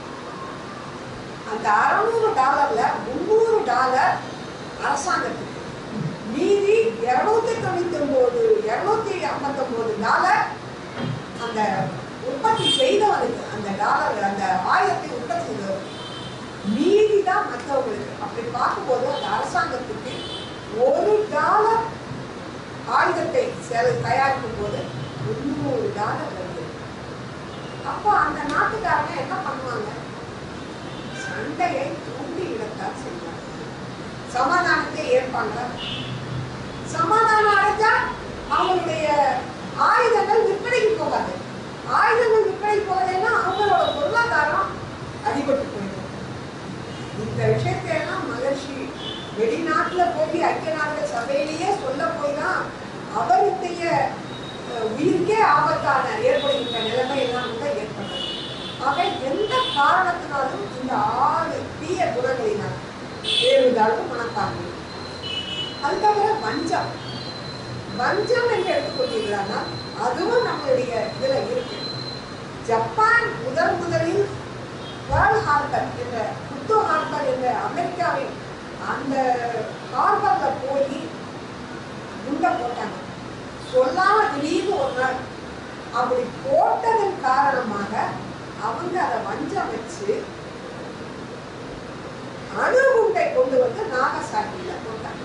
அந்த அறநூறு டாலர்ல முந்நூறு டாலர் அரசாங்கத்துக்கு மீதி இருநூத்தி தொண்ணூத்தி ஒன்பது இருநூத்தி ஐம்பத்தி ஒன்பது டாலர் அந்த உற்பத்தி செய்தவனுக்கு அந்த டாலர் அந்த ஆயிரத்தை உற்பத்தி செய்தவர் மீதி தான் மற்றவங்களுக்கு அப்படி பார்க்கும்போது அந்த அரசாங்கத்துக்கு ஒரு டாலர் ஆயுதத்தை செல தயாரிக்கும் போது முந்நூறு டாலர் வருது அப்போ அந்த நாட்டுக்காரங்க என்ன பண்ணுவாங்க சண்டையை தூண்டி விடத்தான் செய்வாங்க சமாதானத்தை ஏற்பாங்க சமாதானம் அடைஞ்சா அவங்களுடைய ஆயுதங்கள் விற்பனைக்கு போகாது ஆயுதங்கள் விற்பனைக்கு போகலைன்னா அவங்களோட பொருளாதாரம் அடிபட்டு போயிடும் இந்த விஷயத்தை எல்லாம் மகர்ஷி வெளிநாட்டுல போய் ஐக்கிய நாடுகள் சபையிலேயே சொல்ல போய் தான் அவருடைய அஹ், உயிருக்கே ஆபத்தான ஏற்படுகின்ற நிலைமை எல்லாம் கூட ஏற்பட்டது ஆக எந்த காரணத்தினாலும் இந்த ஆறு தீய குணங்களினால் ஏறுதாலும் மனப்பான்மை அது தவிர வஞ்சம் வஞ்சம் என்று எடுத்துக்கொண்டீர்களானா அதுவும் நம்மளுடைய இதுல இருக்கு ஜப்பான் முதல் முதலில் பேர்ல் ஹார்பர் என்ற புத்தோ ஹார்பர் என்ற அமெரிக்காவின் அந்த ஹார்பர்ல போய் குண்டை போட்டாங்க சொல்லாம திடீர்னு ஒரு நாள் அப்படி போட்டதன் காரணமாக அவங்க அதை வஞ்சம் வச்சு அணுகுண்டை கொண்டு வந்து நாகசாக்கியில போட்டாங்க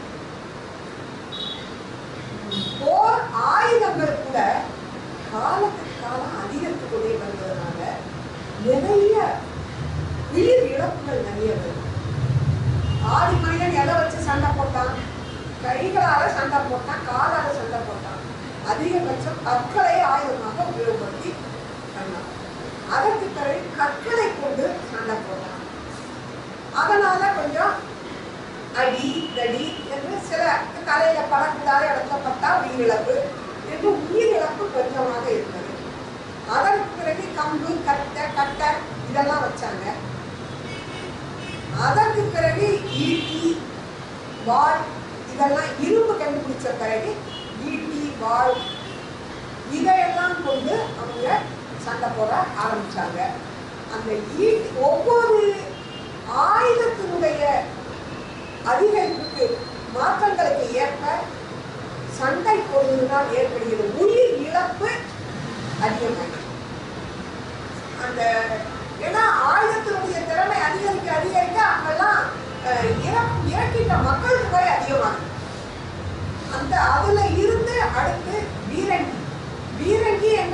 போர் ஆயுதங்கள் கூட காலத்துக்கு காலம் அதிகரித்து கொண்டே வருவதனால நிறைய உயிர் இழப்புகள் நிறைய வருது ஆதி மனிதன் எதை வச்சு சண்டை போட்டான் கைகளால சண்டை போட்டான் காலால சண்டை போட்டான் அதிகபட்சம் கற்களை ஆயுதமாக உபயோகப்படுத்தி பண்ணான் அதற்கு பிறகு கற்களை கொண்டு சண்டை போட்டான் அதனால கொஞ்சம் அடி தடி என்று சில தலையில படக்கூடாத இடத்துல பட்டா உயிரிழப்பு என்று உயிரிழப்பு கொஞ்சமாக இருந்தது அதற்கு பிறகு கம்பு கட்டை கட்டை இதெல்லாம் வச்சாங்க அதற்கு பிறகு ஈட்டி வாள் இதெல்லாம் இரும்பு கண்டுபிடிச்ச பிறகு ஈட்டி வாள் இதையெல்லாம் கொண்டு அவங்க சண்டை போட ஆரம்பிச்சாங்க அந்த ஈட்டி ஒவ்வொரு ஆயுதத்தினுடைய அதிகரிப்புக்கு மாற்றங்களுக்கு ஏற்ப சண்டை போடுவதனால் ஏற்படுகிற உயிர் இழப்பு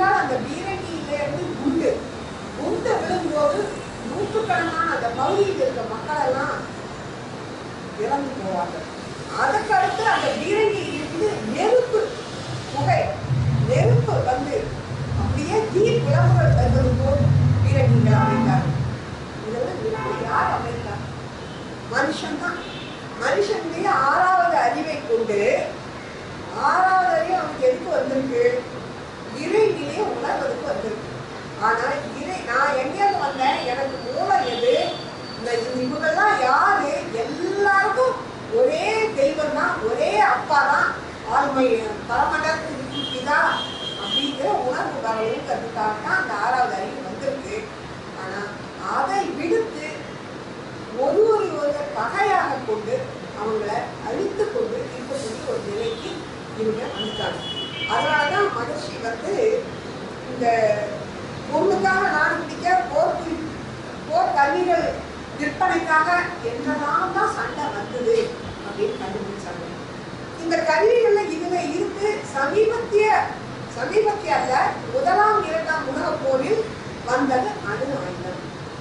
ஏனென்றால் அந்த பீரங்கியில இருந்து குண்டு குண்டு விழும்போது நூற்றுக்கணக்கான அந்த பகுதியில் இருக்க மக்கள் எல்லாம் இறந்து போவார்கள் அதுக்கு அடுத்து அந்த பீரங்கியில் இருந்து நெருப்பு புகை நெருப்பு வந்து அப்படியே தீ பிளவுகள் தருவது போல் பீரங்கிகள் அமைத்தார் இதெல்லாம் எப்படி யார் அமைத்தார் மனுஷன்தான் மனுஷனுடைய ஆறாவது அறிவை கொண்டு ஆறாவது அறிவு அவனுக்கு எதுக்கு வந்திருக்கு இறைநிலையை உணர்வதற்கு வந்திருக்கு ஆனா இறை நான் எங்கேருந்து வந்தேன் எனக்கு மூலம் எது இந்த இவங்கெல்லாம் யாரு எல்லாருக்கும் ஒரே தெய்வம் தான் ஒரே அப்பா தான் ஆண்மை பரமண்டலத்துக்கு பிதா அப்படிங்கிற உணர்வு வரணுங்கிறதுக்காக தான் அந்த ஆறாவது அறிவு வந்திருக்கு ஆனா அதை விடுத்து ஒரு ஒரு ஒருவர் பகையாக கொண்டு அவங்கள அழித்து கொண்டு இருக்கக்கூடிய ஒரு நிலைக்கு இவங்க வந்துட்டாங்க அதனாலதான் மகர்ஷி வந்து இந்த பொருளுக்காக நாடு பிடிக்க போர் குறி- போர் கருவிகள் விற்பனைக்காக என்னதான் தான் சண்டை வந்தது அப்படின்னு கண்டுபிடிச்சாங்க இந்த கருவிகள்ல இதுல இருந்து சமீபத்திய சமீபத்திய அல்ல முதலாம் இரண்டாம் உலகப் போரில் வந்தது அணு ஆயுதம்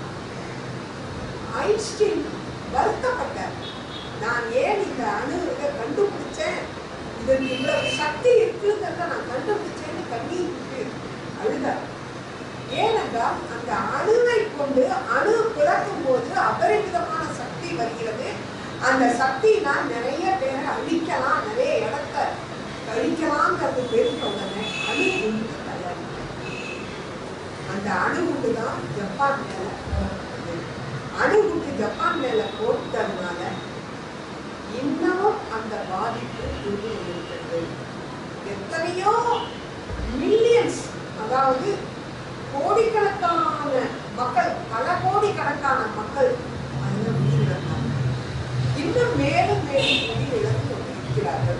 ஐன்ஸ்டீன் வருத்தப்பட்டார் நான் ஏன் இந்த அணுவை கண்டுபிடிச்சேன் இதற்கு இவ்வளவு சக்தி இருக்குங்கிறத நான் கண்டுபிடிச்சேன்னு கண்ணீர் விட்டு அழுதார் ஏனென்றால் அந்த அணுவை கொண்டு அணு பிறக்கும் போது அபரிமிதமான சக்தி வருகிறது அந்த சக்தியினால் நிறைய பேரை அழிக்கலாம் நிறைய இடத்த அழிக்கலாங்கிறது தெரிஞ்ச உடனே அணு குண்டு தயாரிக்கிறார் அந்த அணுகுண்டு தான் ஜப்பான் மேல போட்டது. அணுகுண்டு ஜப்பான் மேல போட்டதுனால இன்னமும் அந்த பாதிப்பு இருந்து இருக்கிறது எத்தனையோ மில்லியன்ஸ் அதாவது கோடிக்கணக்கான மக்கள் பல கோடிக்கணக்கான மக்கள் அதில் உயிரிழந்தாங்க இன்னும் மேலும் மேலும் உயிரிழந்து கொண்டிருக்கிறார்கள்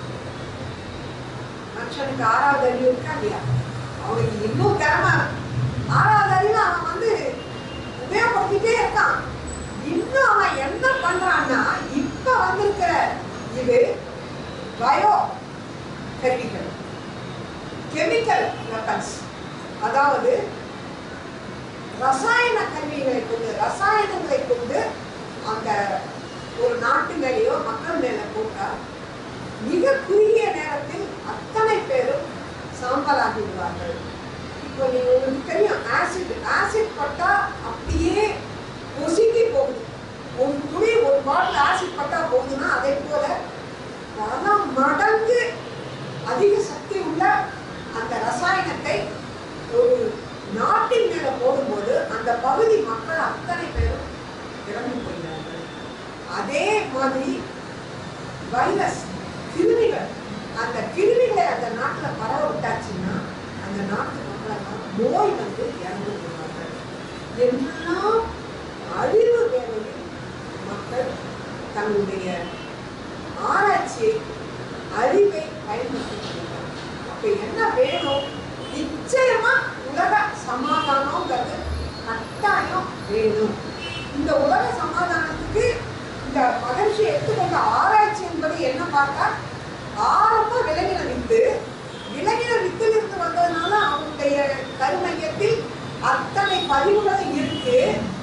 மனுஷனுக்கு ஆறாவது அறிவு இருக்கா இல்லையா அவனுக்கு இன்னும் திறமை ஆறாவது அறிவு அவன் வந்து உபயோகப்படுத்திட்டே இருக்கான் இன்னும் அவன் என்ன பண்றான்னா இப்ப வந்திருக்கிற இது பயோ கருவிகள் கெமிக்கல் வெப்பன்ஸ் அதாவது ரசாயன கருவிகளை கொண்டு ரசாயனங்களை கொண்டு அந்த ஒரு நாட்டு மேலேயோ மக்கள் மேல போட்டா மிக குறுகிய நேரத்தில் அத்தனை பேரும் சாம்பலாகி விடுவார்கள் இப்போ நீங்க உங்களுக்கு தெரியும் ஆசிட் ஆசிட் பட்டா அப்படியே பொசுங்கி போகுது ஒரு துளி ஒரு பாட்டில் ஆசிட் பட்டா போகுதுன்னா அதே போல பல மடங்கு அதிக சக்தி உள்ள அந்த ரசாயனத்தை ஒரு நாட்டின் மேல போடும்போது அந்த பகுதி மக்கள் அத்தனை பேரும் இறந்து போகிறார்கள் அதே மாதிரி வைரஸ் கிருமிகள் அந்த கிருமிகளை அந்த நாட்டுல பரவ விட்டாச்சுன்னா அந்த நாட்டு மக்களெல்லாம் நோய் வந்து இறந்து போவார்கள் எல்லாம் அறிவு வேலையில் மக்கள் தங்களுடைய ஆராய்ச்சியை அறிவை பயன்படுத்திக்கிறாங்க அப்ப என்ன வேணும் நிச்சயமா உலக சமாதானம்ங்கிறது கட்டாயம் வேணும் இந்த உலக சமாதானத்துக்கு இந்த மகிழ்ச்சி எடுத்துக்கொண்ட ஆராய்ச்சி என்பது என்ன பார்த்தா ஆரம்ப விலகின வித்து விலகின வித்திலிருந்து வந்ததுனால அவனுடைய கருமையத்தில் அத்தனை பதிவுகளும் இருக்கு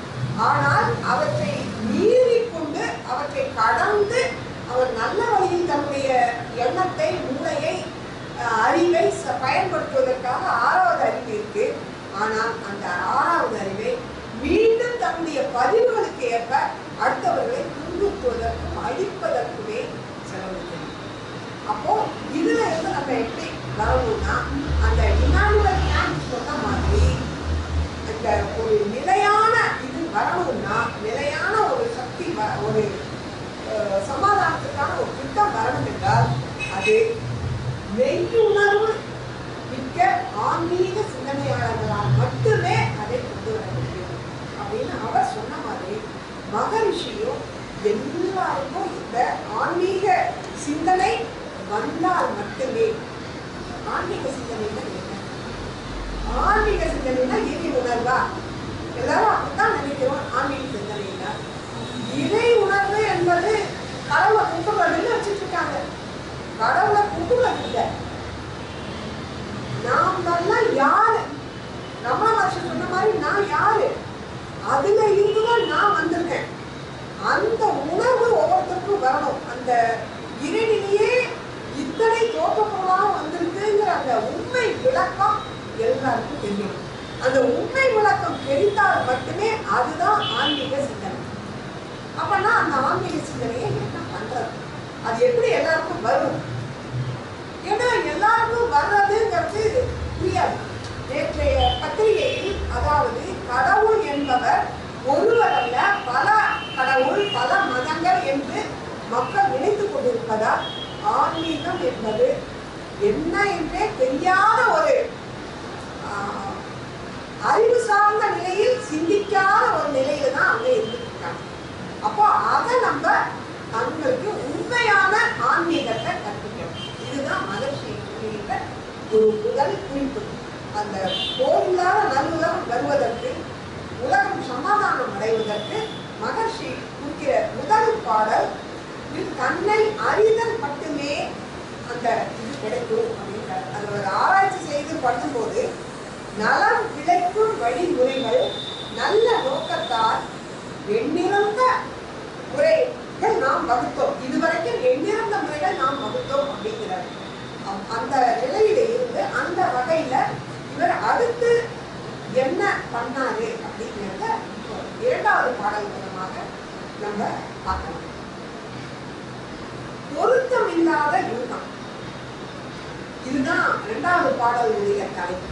ஆனால் அவற்றை மீறி கொண்டு அவற்றை கடந்து அவர் நல்ல வழியில் தன்னுடைய எண்ணத்தை மூளையை அஹ், அறிவை ச- பயன்படுத்துவதற்காக ஆறாவது அறிவு இருக்கு ஆனால் அந்த ஆறாவது அறிவை மீண்டும் தன்னுடைய பதிவுகளுக்கு ஏற்ப அடுத்தவர்களை துன்புறுத்துவதற்கும் அழிப்பதற்குமே செலவழிக்கணும் அப்போ இதுல இருந்து நம்ம எப்படி வரணும்னா அந்த இமானுவல் கேம்ப் சொன்ன மாதிரி அந்த ஒரு நிலையான இது வரணும்னா நிலையான ஒரு சக்தி வ- ஒரு அஹ், சமாதானத்துக்கான ஒரு திட்டம் வரணும் என்றால் அது மெய்யுணர்வு மிக்க ஆன்மீக சிந்தனையாளர்களால் மட்டுமே அதை கொண்டு வர முடியும் அப்படின்னு அவர் சொன்ன மாதிரி மகரிஷியும் எல்லாருக்கும் இந்த ஆன்மீக சிந்தனை வந்தால் மட்டுமே ஆன்மீக சிந்தனைனா என்ன ஆன்மீக சிந்தனைனா இறை உணர்வா எல்லாரும் அப்படித்தான் நினைக்கிறோம் ஆன்மீக சிந்தனைனா இறை உணர்வு என்பது கடவுளை கும்பிடுறதுன்னு வச்சுட்டு இருக்காங்க கடவுளை கும்பிடுறது இல்லை நாம் எல்லாம் யார் அதுல இருந்துதான் நான் வந்திருக்கேன் அந்த உணர்வு ஒவ்வொருத்தருக்கும் வரணும் அந்த இறைநிலையே இத்தனை தோற்றப்பொருளாக வந்திருக்குங்கிற அந்த உண்மை விளக்கம் எல்லாருக்கும் தெரியணும் அந்த உண்மை விளக்கம் தெரிந்தால் மட்டுமே அதுதான் ஆன்மீக சிந்தனை அப்பனா அந்த ஆன்மீக சிந்தனையை என்ன பண்றது அது எப்படி எல்லாருக்கும் வரும் ஏன்னா எல்லாருக்கும் வர்றதுங்கிறது புரியாது நேற்றைய பத்திரிகையில் அதாவது கடவுள் என்பவர் ஒருவர் அல்ல பல கடவுள் பல மதங்கள் என்று மக்கள் நினைத்துக் கொண்டிருப்பதால் ஆன்மீகம் என்பது என்ன என்றே தெரியாத ஒரு ஆஹ், அறிவு சார்ந்த நிலையில் சிந்திக்காத ஒரு நிலையில தான் அங்க இருந்துட்டு இருக்காங்க அப்போ அதை நம்ம அவங்களுக்கு உண்மையான ஆன்மீகத்தை கற்பிக்கணும் இதுதான் மகர்ஷி சொல்லியிருக்க ஒரு முதல் குறிப்பு அந்த போரில்லாத நல்லுலகம் வருவதற்கு உலகம் சமாதானம் அடைவதற்கு மகர்ஷி குறிக்கிற முதல் பாடல் இதில் தன்னை அறிதல் மட்டுமே அந்த இது கிடைக்கும் அப்படின்றார் அது ஒரு ஆராய்ச்சி செய்து பண்ணும்போது நலம் விளைக்கும் வழிமுறைகள் நல்ல நோக்கத்தால் எண்ணிறந்த முறைகள் நாம் வகுத்தோம் இதுவரைக்கும் எண்ணிறந்த முறைகள் நாம் வகுத்தோம் அப்படிங்கிறார் அ- அந்த நிலையில இருந்து அந்த வகையில இவர் அடுத்து என்ன பண்ணாரு அப்படிங்கிறத இப்போ இரண்டாவது பாடல் மூலமாக நம்ம பார்க்கலாம் பொருத்தம் இல்லாத யூகம் இதுதான் இரண்டாவது பாடலுடைய தலைப்பு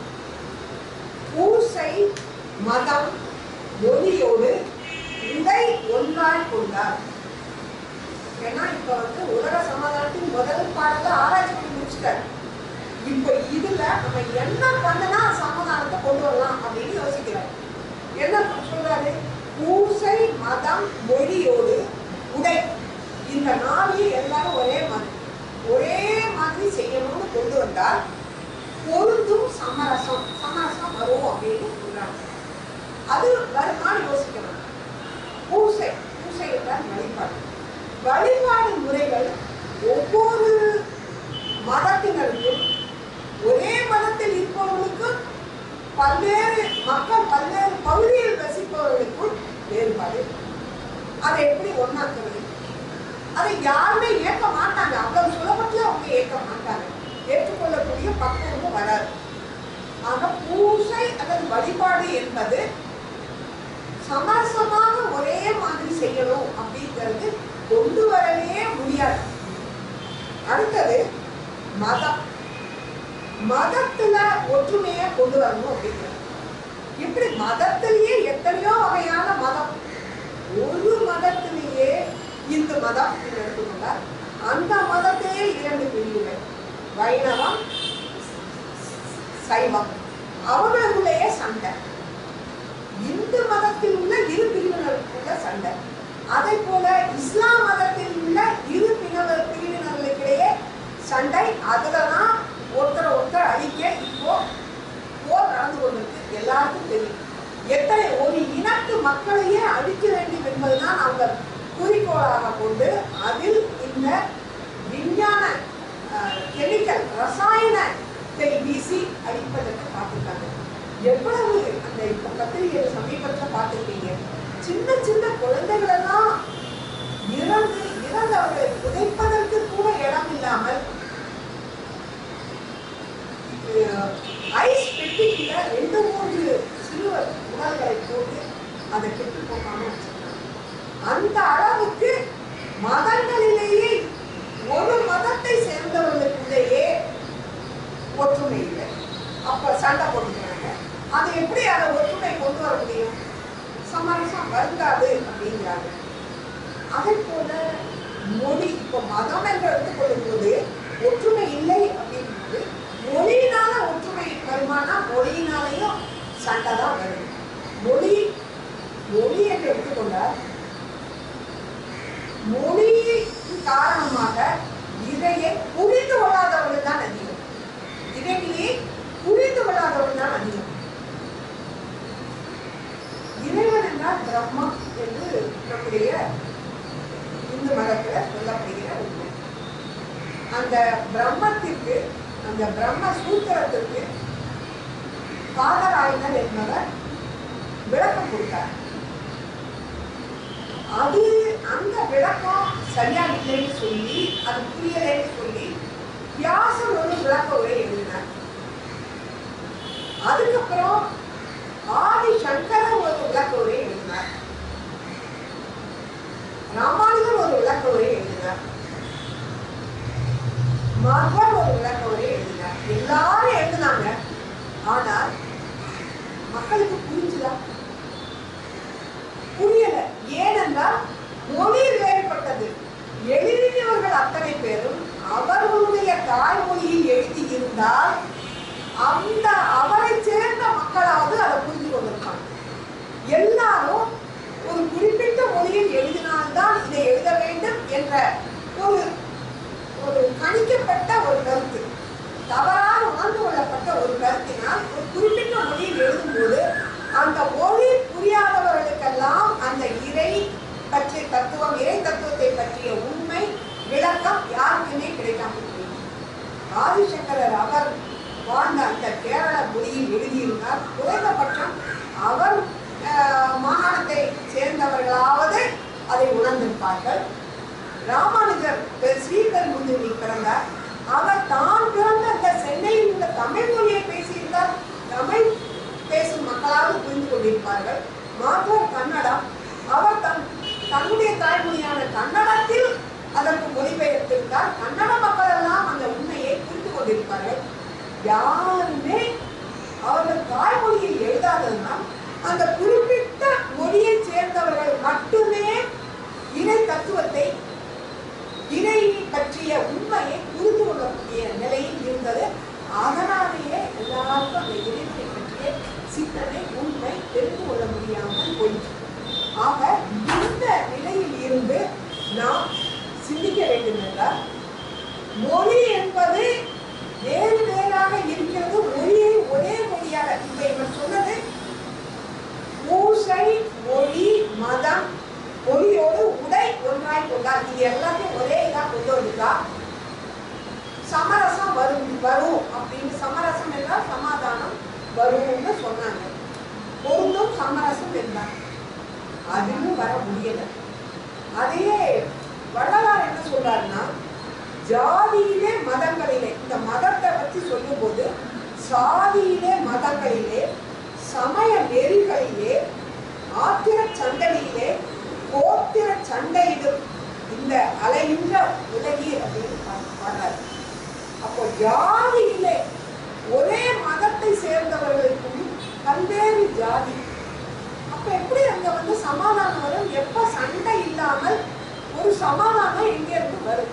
பூசை மதம் மொழியோடு உடை ஒன்றாய் கொண்டார் ஏன்னா இப்ப வந்து உலக சமாதானத்தின் முதல் பாடத்தை ஆராய்ச்சி பண்ணி முடிச்சிட்டாரு இப்ப இதுல நம்ம என்ன பண்ணனா சமாதானத்தை கொண்டு வரலாம் அப்படின்னு யோசிக்கிறார் என்ன சொல்றாரு பூசை மதம் மொழியோடு உடை இந்த நாளையும் எல்லாரும் ஒரே மாதிரி ஒரே மாதிரி செய்யணும்னு கொண்டு வந்தால் பொருந்தும் சமரசம் சமரசம் வரும் அப்படின்னு சொல்றாங்க அது வருமானு யோசிக்கணும் பூசை பூசை என்றால் வழிபாடு வழிபாடு முறைகள் ஒவ்வொரு மதத்தினருக்கும் ஒரே மதத்தில் இருப்பவர்களுக்கும் பல்வேறு மக்கள் பல்வேறு பகுதியில் வசிப்பவர்களுக்கும் வேறுபாடு அதை எப்படி ஒண்ணாக்குறது அதை யாருமே ஏற்க மாட்டாங்க அவ்வளவு சுலபத்துல அவங்க ஏற்க மாட்டாங்க ஏற்றுக்கொள்ளக்கூடிய பக்குவமும் வராது ஆக பூசை அல்லது வழிபாடு என்பது சமரசமாக ஒரே மாதிரி செய்யணும் அப்படிங்கிறது கொண்டு வரவே முடியாது அடுத்தது மதம் மதத்துல ஒற்றுமையை கொண்டு வரணும் அப்படிங்கிறது இப்படி மதத்திலேயே எத்தனையோ வகையான மதம் ஒரு மதத்திலேயே இந்து மதம் என்று எடுத்துக்கொண்டால் அந்த மதத்திலே இரண்டு பிரிவுகள் வைணவம் சைவம் அவர்களுக்குள்ளேயே சண்டை இந்து மதத்தில் உள்ள இரு பிரிவினருக்குள்ள சண்டை அதே போல இஸ்லாம் மதத்தில் உள்ள இரு பிரிவினர் பிரிவினர்களுக்கிடையே சண்டை அதுலதான் ஒருத்தரை ஒருத்தர் அழிக்க இப்போ போர் நடந்து கொண்டிருக்கு எல்லாருக்கும் தெரியும் எத்தனை ஒரு இனத்து மக்களையே அழிக்க வேண்டும் என்பதுதான் அவங்க குறிக்கோளாக கொண்டு அதில் இந்த விஞ்ஞான கெமிக்கல் ரசாயனத்தை வீசி அழிப்பதற்கு பார்த்துருக்காங்க எவ்வளவு அந்த இப்ப பத்திரிகையில் சமீபத்தில் பார்த்துருக்கீங்க சின்ன சின்ன குழந்தைகளெல்லாம் இறந்து இறந்து அவர்களை புதைப்பதற்கு கூட இடம் இல்லாமல் ஐஸ் பெட்டிக்குள்ள ரெண்டு மூன்று சிறுவர் உடல்களை போட்டு அதை கெட்டு போகாம வச்சிருக்காங்க அந்த அளவுக்கு மதங்களிலேயே ஒரு மதத்தை சேர்ந்தவர்களுக்குள்ளேயே ஒற்றுமை இல்லை அப்ப சண்டை போட்டுக்கிறாங்க அது எப்படி அதை ஒற்றுமை கொண்டு வர முடியும் சமரசம் வருந்தாது அப்படிங்கிறாங்க அதே போல மொழி இப்போ மதம் என்று எடுத்துக்கொள்ளும் போது ஒற்றுமை இல்லை அப்படிங்கும்போது மொழியினால ஒற்றுமை வருமானா மொழியினாலையும் சண்டை தான் வரும் மொழி மொழி என்று எடுத்துக்கொண்டால் மொழியின் காரணமாக இதையை புரிந்து கொள்ளாதவர்கள் தான் அதிகம் இறைவனையே புரிந்து கொள்ளாதவர்கள் தான் அதிகம் இறைவன் என்றால் பிரம்மம் என்று நம்முடைய இந்து மதத்துல சொல்லப்படுகிற உண்மை அந்த பிரம்மத்திற்கு அந்த பிரம்ம சூத்திரத்திற்கு பாதராயனர் என்பவர் விளக்கம் கொடுத்தார் அது அந்த விளக்கம் சரியா இல்லைன்னு சொல்லி அது புரியலைன்னு சொல்லி வியாசர் ஒரு விளக்க உரை எழுதினார் அதுக்கப்புறம் ஆதி சங்கரர் ஒரு விளக்க உரை எழுதினார் ராமானுஜர் ஒரு விளக்க உரை எழுதினார் மகன் ஒரு விளக்க உரை எழுதினார் எல்லாரும் எழுதினாங்க ஆனால் மக்களுக்கு புரிஞ்சுதா புரியல ஏனென்றால் மொழி வேறுபட்டது எழுதியவர்கள் அத்தனை பேரும் அவர்களுடைய தாய்மொழியில் எழுதி இருந்தால் அந்த அவரை சேர்ந்த மக்களாவது அதை புரிந்து கொண்டிருப்பாங்க எல்லாரும் ஒரு குறிப்பிட்ட மொழியில் எழுதினால்தான் இதை எழுத வேண்டும் என்ற ஒரு ஒரு கணிக்கப்பட்ட ஒரு கருத்து தவறாக உணர்ந்து கொள்ளப்பட்ட ஒரு கருத்தினால் ஒரு குறிப்பிட்ட மொழியில் எழுதும்போது அந்த மொழி புரியாதவர்களுக்கெல்லாம் அந்த இறை பற்றிய தத்துவம் இறை தத்துவத்தை பற்றிய உண்மை விளக்கம் யாருக்குமே கிடைக்காமல் போயிடும் ஆதிசங்கரர் அவர் வாழ்ந்த அந்த கேரள மொழியில் எழுதியிருந்தார் குறைந்தபட்சம் அவர் ஆஹ், மாகாணத்தை சேர்ந்தவர்களாவது அதை உணர்ந்திருப்பார்கள் ராமானுஜர் ஸ்ரீகர் முந்துவி பிறந்தார் அவர் தான் பிறந்த அந்த சென்னையில் உள்ள தமிழ் மொழியை பேசியிருந்தார் தமிழ் பேசும் மக்களாவது புரிந்து கொண்டிருப்பார்கள் மாதவர் கன்னடம் அவர் தன் தன்னுடைய தாய்மொழியான கன்னடத்தில் அதற்கு மொழிபெயர்த்திருந்தார் கன்னட மக்கள் எல்லாம் அந்த உண்மையை புரிந்து கொண்டிருப்பார்கள் யாருமே அவர்கள் தாய்மொழியில் எழுதாததனால் அந்த குறிப்பிட்ட மொழியைச் சேர்ந்தவர்கள் மட்டுமே இறை தத்துவத்தை இறை பற்றிய உண்மையை புரிந்து கொள்ளக்கூடிய நிலையில் இருந்தது அதனாலேயே எல்லாருக்கும் அந்த இறைவனை பற்றிய சிந்தனை உண்மை தெரிந்து கொள்ள முடியாமல் போயிற்று ஆக இந்த நிலையில் இருந்து நாம் சிந்திக்க வேண்டும் என்றால் மொழி என்பது வேறு வேறாக இருக்கிறது மொழியை ஒரே மொழியாக இப்ப இவர் சொன்னது பூசை மொழி மதம் மொழியோடு உடை ஒன்றாய் கொண்டார் இது எல்லாத்தையும் ஒரே இதா கொண்டு வந்துட்டா சமரசம் வரும் வரும் அப்படின்னு சமரசம் என்றால் சமாதானம் வரும்னு சொன்னாங்க பொருந்தும் சமரசம் என்றார் அதுவும் வர முடியல அதையே வள்ளலார் என்ன சொல்றாருன்னா ஜாதியிலே மதங்களிலே இந்த மதத்தை பற்றி சொல்லும்போது சாதியிலே மதங்களிலே சமய நெறிகளிலே ஆத்திர சண்டையிலே கோத்திர சண்டையிடும் இந்த அலைகின்ற உலகீர் அப்படின்னு பா- பாடுறாரு அப்போ ஜாதியிலே ஒரே மதத்தை சேர்ந்தவர்களுக்கும் பல்வேறு ஜாதி அப்ப எப்படி அங்க வந்து சமாதானம் வரும் எப்ப சண்டை இல்லாமல் ஒரு சமாதானம் எங்க இருந்து வரும்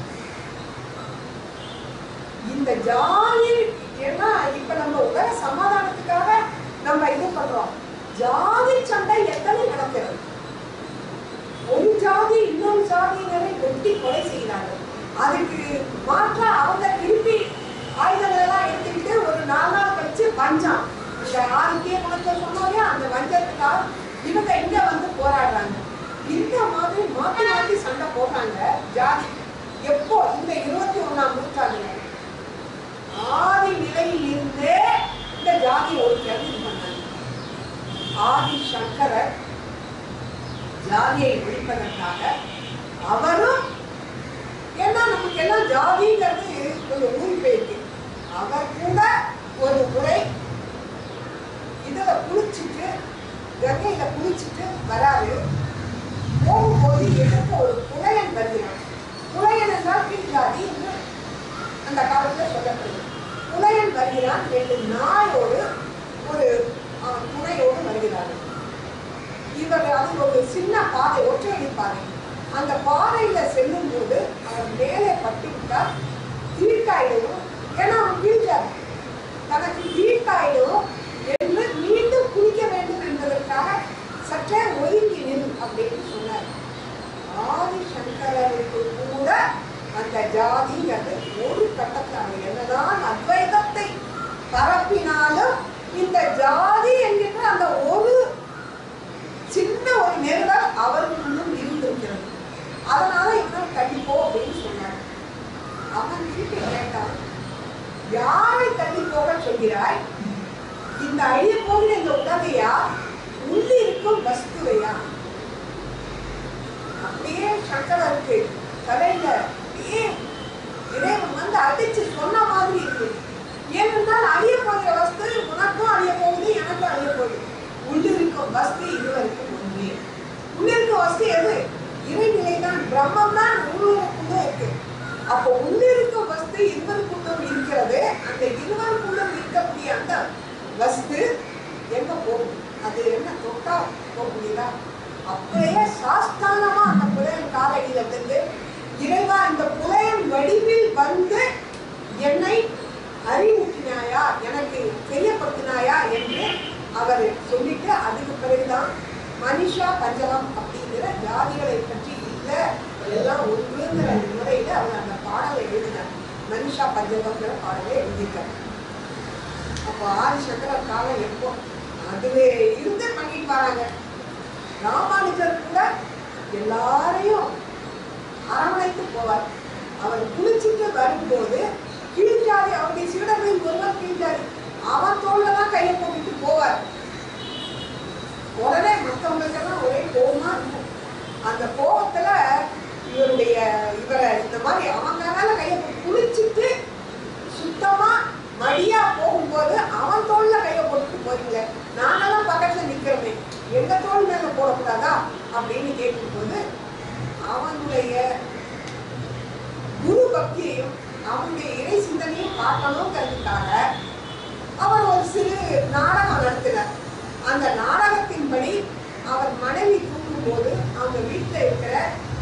இந்த ஜாதி ஏன்னா இப்ப நம்ம உலக சமாதானத்துக்காக நம்ம இது பண்றோம் ஜாதி சண்டை எத்தனை நடக்கிறது ஒரு ஜாதி இன்னொரு ஜாதியினரை வெட்டி கொலை செய்கிறார்கள் அதுக்கு மாற்றா அவங்க திருப்பி ஆயுதங்கள் எல்லாம் எடுத்துக்கிட்டு ஒரு நாலு நாள் கழிச்சு பஞ்சம் இந்த ஆதித்ய குலத்தை சொன்னோம் அந்த வஞ்சத்துக்காக இவங்க இங்க வந்து போராடுறாங்க இந்த மாதிரி மாத்தி மாத்தி சண்டை போடுறாங்க ஜாதி எப்போ இந்த இருபத்தி ஒண்ணாம் நூற்றாண்டுல ஆதி நிலையில் இருந்தே இந்த ஜாதி ஒழிக்கிறது இது பண்ணாங்க ஆதி சங்கரர் ஜாதியை ஒழிப்பதற்காக அவரும் ஏன்னா நமக்கு எல்லாம் ஜாதிங்கிறது கொஞ்சம் ஊறி போயிருக்கு அவர் கூட ஒரு முறை இதுல குளிச்சுட்டு கங்கையில குளிச்சுட்டு வராரு போகும்போது எனக்கு ஒரு புலையன் வருகிறான் புலையன் என்றால் கீழ் ஜாதி என்று அந்த காலத்துல சொல்லப்படுது புலையன் வருகிறான் ரெண்டு நாயோடு ஒரு அஹ், துணையோடு வருகிறார்கள் இவர் அது ஒரு சின்ன பாதை ஒற்றையடி பாதை அந்த பாதையில செல்லும் போது அவர் மேலே பட்டு விட்டால் தீர்க்காயிடும் ஏன்னா அவன் வீழ்ச்சார் தனக்கு தீர்க்காயிடும் என்று மீண்டும் குளிக்க வேண்டும் என்பதற்காக சற்றே ஒதுங்கி நில் அப்படின்னு சொன்னார் ஆதி சங்கரருக்கு கூட அந்த ஜாதிங்கிறது ஒரு கட்டத்தில் அவர் என்னதான் அத்வைதத்தை பரப்பினாலும் இந்த ஜாதி என்கின்ற அந்த ஒரு சின்ன ஒரு நெருடல் அவர்களுக்கும் இருந்திருக்கிறது அதனால இவன் தள்ளிப்போ அப்படின்னு சொன்னார் அவன் திருப்பி கேட்டான் யாரை தள்ளி போக சொல்கிறாய் இந்த அழிய போகிற இந்த உலகையா உள்ளிருக்கும் வஸ்துவையா அப்படியே சங்கரருக்கு தலையில அப்படியே இறைவன் வந்து அடிச்சு சொன்ன மாதிரி இருக்கு ஏனென்றால் அழிய போகிற வஸ்து உனக்கும் அழிய போகுது எனக்கும் அழிய போகுது உள்ளிருக்கும் வஸ்து இதுவரைக்கும் ஒன்றே உள்ளிருக்கும் வஸ்து எது இறைநிலை தான் பிரம்மம் தான் உள்ளுக்குள்ள இருக்கு அப்போ உள்ளிருக்கும் வஸ்து இருவருக்குள்ளும் இருக்கிறது அந்த இருவருக்குள்ளும் இருக்கக்கூடிய அந்த வஸ்து எங்க போகுது அது என்ன தொட்டா போக முடியுதா அப்படியே சாஸ்தானமா அந்த புலையன் காலடியில விழுந்து இறைவா இந்த புலையன் வடிவில் வந்து என்னை அறிவூட்டினாயா எனக்கு தெரியப்படுத்தினாயா என்று அவர் சொல்லிட்டு அதுக்கு பிறகுதான் மனிஷா பஞ்சகம் அப்படிங்கிற ஜாதிகளை பற்றி இல்லை எல்லாம் ஒன்றுங்கிற முறையில அவர் அந்த பாடலை எழுதினார் மனிஷா பஞ்சகம்ங்கிற பாடலை எழுதிட்டார் அப்போ ஆதிசங்கரர் காலம் எப்போ அதுவே இருந்து பண்ணிட்டு வராங்க ராமானுஜர் கூட எல்லாரையும் அரவணைத்து போவார் அவர் குளிச்சுட்டு வரும்போது கீழ்ஜாதி அவருடைய சீடர்களில் ஒருவர் கீழ்ஜாதி அவன் தோல்ல தான் கையை போட்டுட்டு போவார் உடனே மற்றவங்களுக்கெல்லாம் ஒரே கோபமா இருக்கும் அந்த கோபத்துல இவருடைய இவரை இந்த மாதிரி அவங்க மேல கையை போட்டு குளிச்சுட்டு சுத்தமா மடியா போகும்போது அவன் தோல்ல கையை போட்டுட்டு போறீங்களே நாங்கெல்லாம் பக்கத்துல நிக்கிறோமே எங்க தோல் மேல போடக்கூடாதா அப்படின்னு கேட்கும்போது அவனுடைய குரு பக்தியையும் அவனுடைய இறை சிந்தனையும் காட்டணுங்கிறதுக்காக அவர் ஒரு சிறு நாடகம் நடத்தினார் அந்த நாடகத்தின்படி அவர் மனைவி தூங்கும்போது அவங்க வீட்டில் இருக்கிற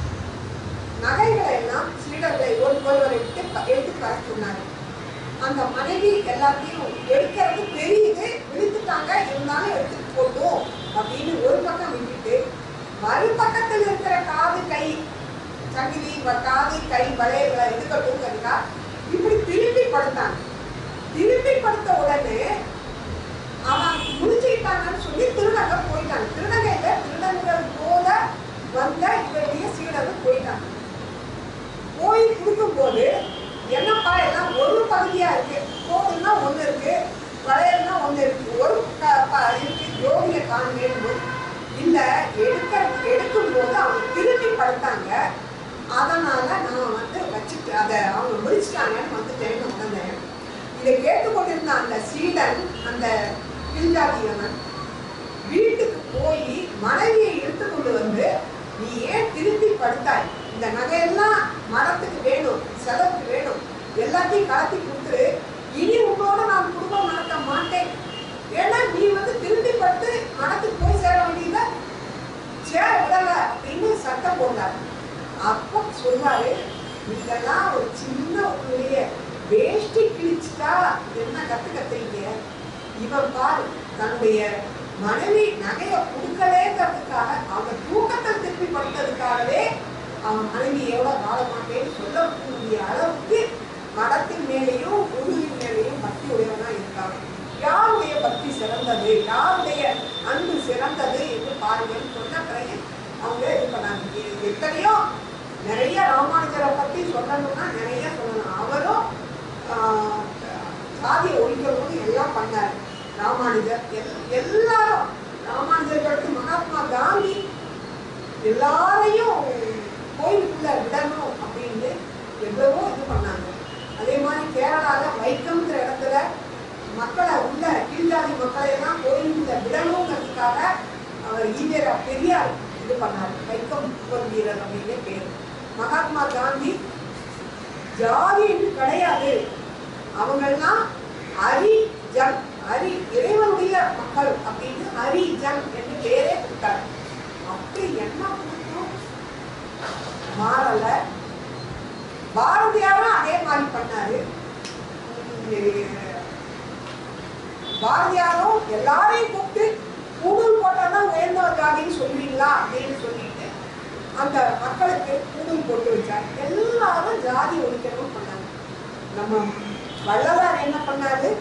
நகைகளை எல்லாம் சீடர்களை ஒரு ஒருவரை விட்டு ப- எடுத்து தர சொன்னாரு அந்த மனைவி எல்லாத்தையும் எடுக்கிறது தெரியுது விழுத்துட்டாங்க இருந்தாலும் எடுத்துட்டு போட்டோம் அப்படின்னு ஒரு பக்கம் விட்டுட்டு மறுபக்கத்தில் இருக்கிற காது கை சங்கிலி வ- காது கை வளையல்களை எடுக்கட்டும்ங்கிறதுக்கா இப்படி திரும்பி படுத்தாங்க திரும்பி படுத்த உடனே அவன் முடிச்சுக்கிட்டாங்கன்னு சொல்லி திருநங்கை போயிட்டாங்க திருநங்கையில திருநங்கைகள் போல வந்த இவருடைய சீடர்கள் போயிட்டாங்க போய் கொடுக்கும்போது என்னப்பா எல்லாம் ஒரு பகுதியா இருக்கு கோவில்னா ஒண்ணு இருக்கு வளையல்னா ஒண்ணு இருக்கு ஒரு க- ப- இருக்கு ஜோதியை காணுங்கன்னு போது இல்ல எடுக்க எடுக்கும் போது அவங்க திரும்பி படுத்தாங்க அதனால நான் வந்து வச்சுட்டு அதை அவங்க முடிச்சிட்டாங்கன்னு வந்துட்டேன்னு உணர்ந்தேன் இதை கேட்டுக்கொண்டிருந்த அந்த சீடன் அந்த பிஞ்சாதியவன் வீட்டுக்கு போய் மனைவியை இழுத்து கொண்டு வந்து நீ ஏன் திருப்பி படுத்தாய் இந்த நகையெல்லாம் மரத்துக்கு வேணும் செலவுக்கு வேணும் எல்லாத்தையும் கலத்தி கொடுத்துரு இனி உன்னோட நான் குடும்பம் நடத்த மாட்டேன் ஏன்னா நீ வந்து திருப்பி படுத்து மரத்துக்கு போய் சேர வேண்டியத சேர விடல அப்படின்னு சட்டம் போட்டார் அப்போ சொல்றாரு நீங்கெல்லாம் ஒரு சின்ன உங்களுடைய வேஷ்டி கிழிச்சிட்டா என்ன கத்து கத்துறீங்க இவன் பாரு தன்னுடைய மனைவி நகைய கொடுக்கலேங்கிறதுக்காக அவன் தூக்கத்தை திருப்பி படுத்ததுக்காகவே அவன் மனைவியோட வாழ மாட்டேன்னு சொல்லக்கூடிய அளவுக்கு மடத்தின் மேலேயும் குருவின் மேலேயும் பக்தி உடையவனா இருக்காங்க யாருடைய பக்தி சிறந்தது யாருடைய அன்பு சிறந்தது என்று பாருங்கன்னு சொன்ன பிறகு அவங்க இது பண்ணாங்க எ- எத்தனையோ நிறைய ராமானுஜரை பத்தி சொல்லணும்னா நிறைய சொல்லணும் அவரும் ஆஹ், சாதியை ஒழிக்கணும்னு எல்லாம் பண்ணாரு ராமானுஜர் எல்- எல்லாரும் ராமானுஜருக்கு அடுத்து மகாத்மா காந்தி எல்லாரையும் கோயிலுக்குள்ள விடணும் அப்படின்னு எவ்வளவோ இது பண்ணாங்க அதே மாதிரி கேரளால வைக்கம்ங்கிற இடத்துல மக்களை உள்ள கீழ்ஜாதி மக்களை எல்லாம் கோயிலுக்குள்ள விடணுங்கிறதுக்காக அவர் ஈவேரா பெரியார் இது பண்ணார் வைக்கம் போர் வீரர் அப்படின்னு பேர் மகாத்மா காந்தி ஜாதி என்று கிடையாது அவங்கெல்லாம் ஹரி ஜன் ஹரி இறைவனுடைய மக்கள் அப்படின்னு ஹரி ஜன் என்று பேரே கொடுத்தார் அப்படி என்ன கொடுத்தோம் மாறல பாரதியாரும் அதே மாதிரி பண்ணாரு உம், பாரதியாரும் எல்லாரையும் கூப்பிட்டு கூடுதல் போட்டாதான் உயர்ந்தவர் ஜாதின்னு சொல்லுவீங்களா அப்படின்னு சொல்லிட்டு அந்த மக்களுக்கு கூடுதல் போட்டு வச்சார் எல்லாரும் ஜாதி ஒழிக்கணும்னு பண்ணாங்க நம்ம வள்ளலார் என்ன பண்ணாரு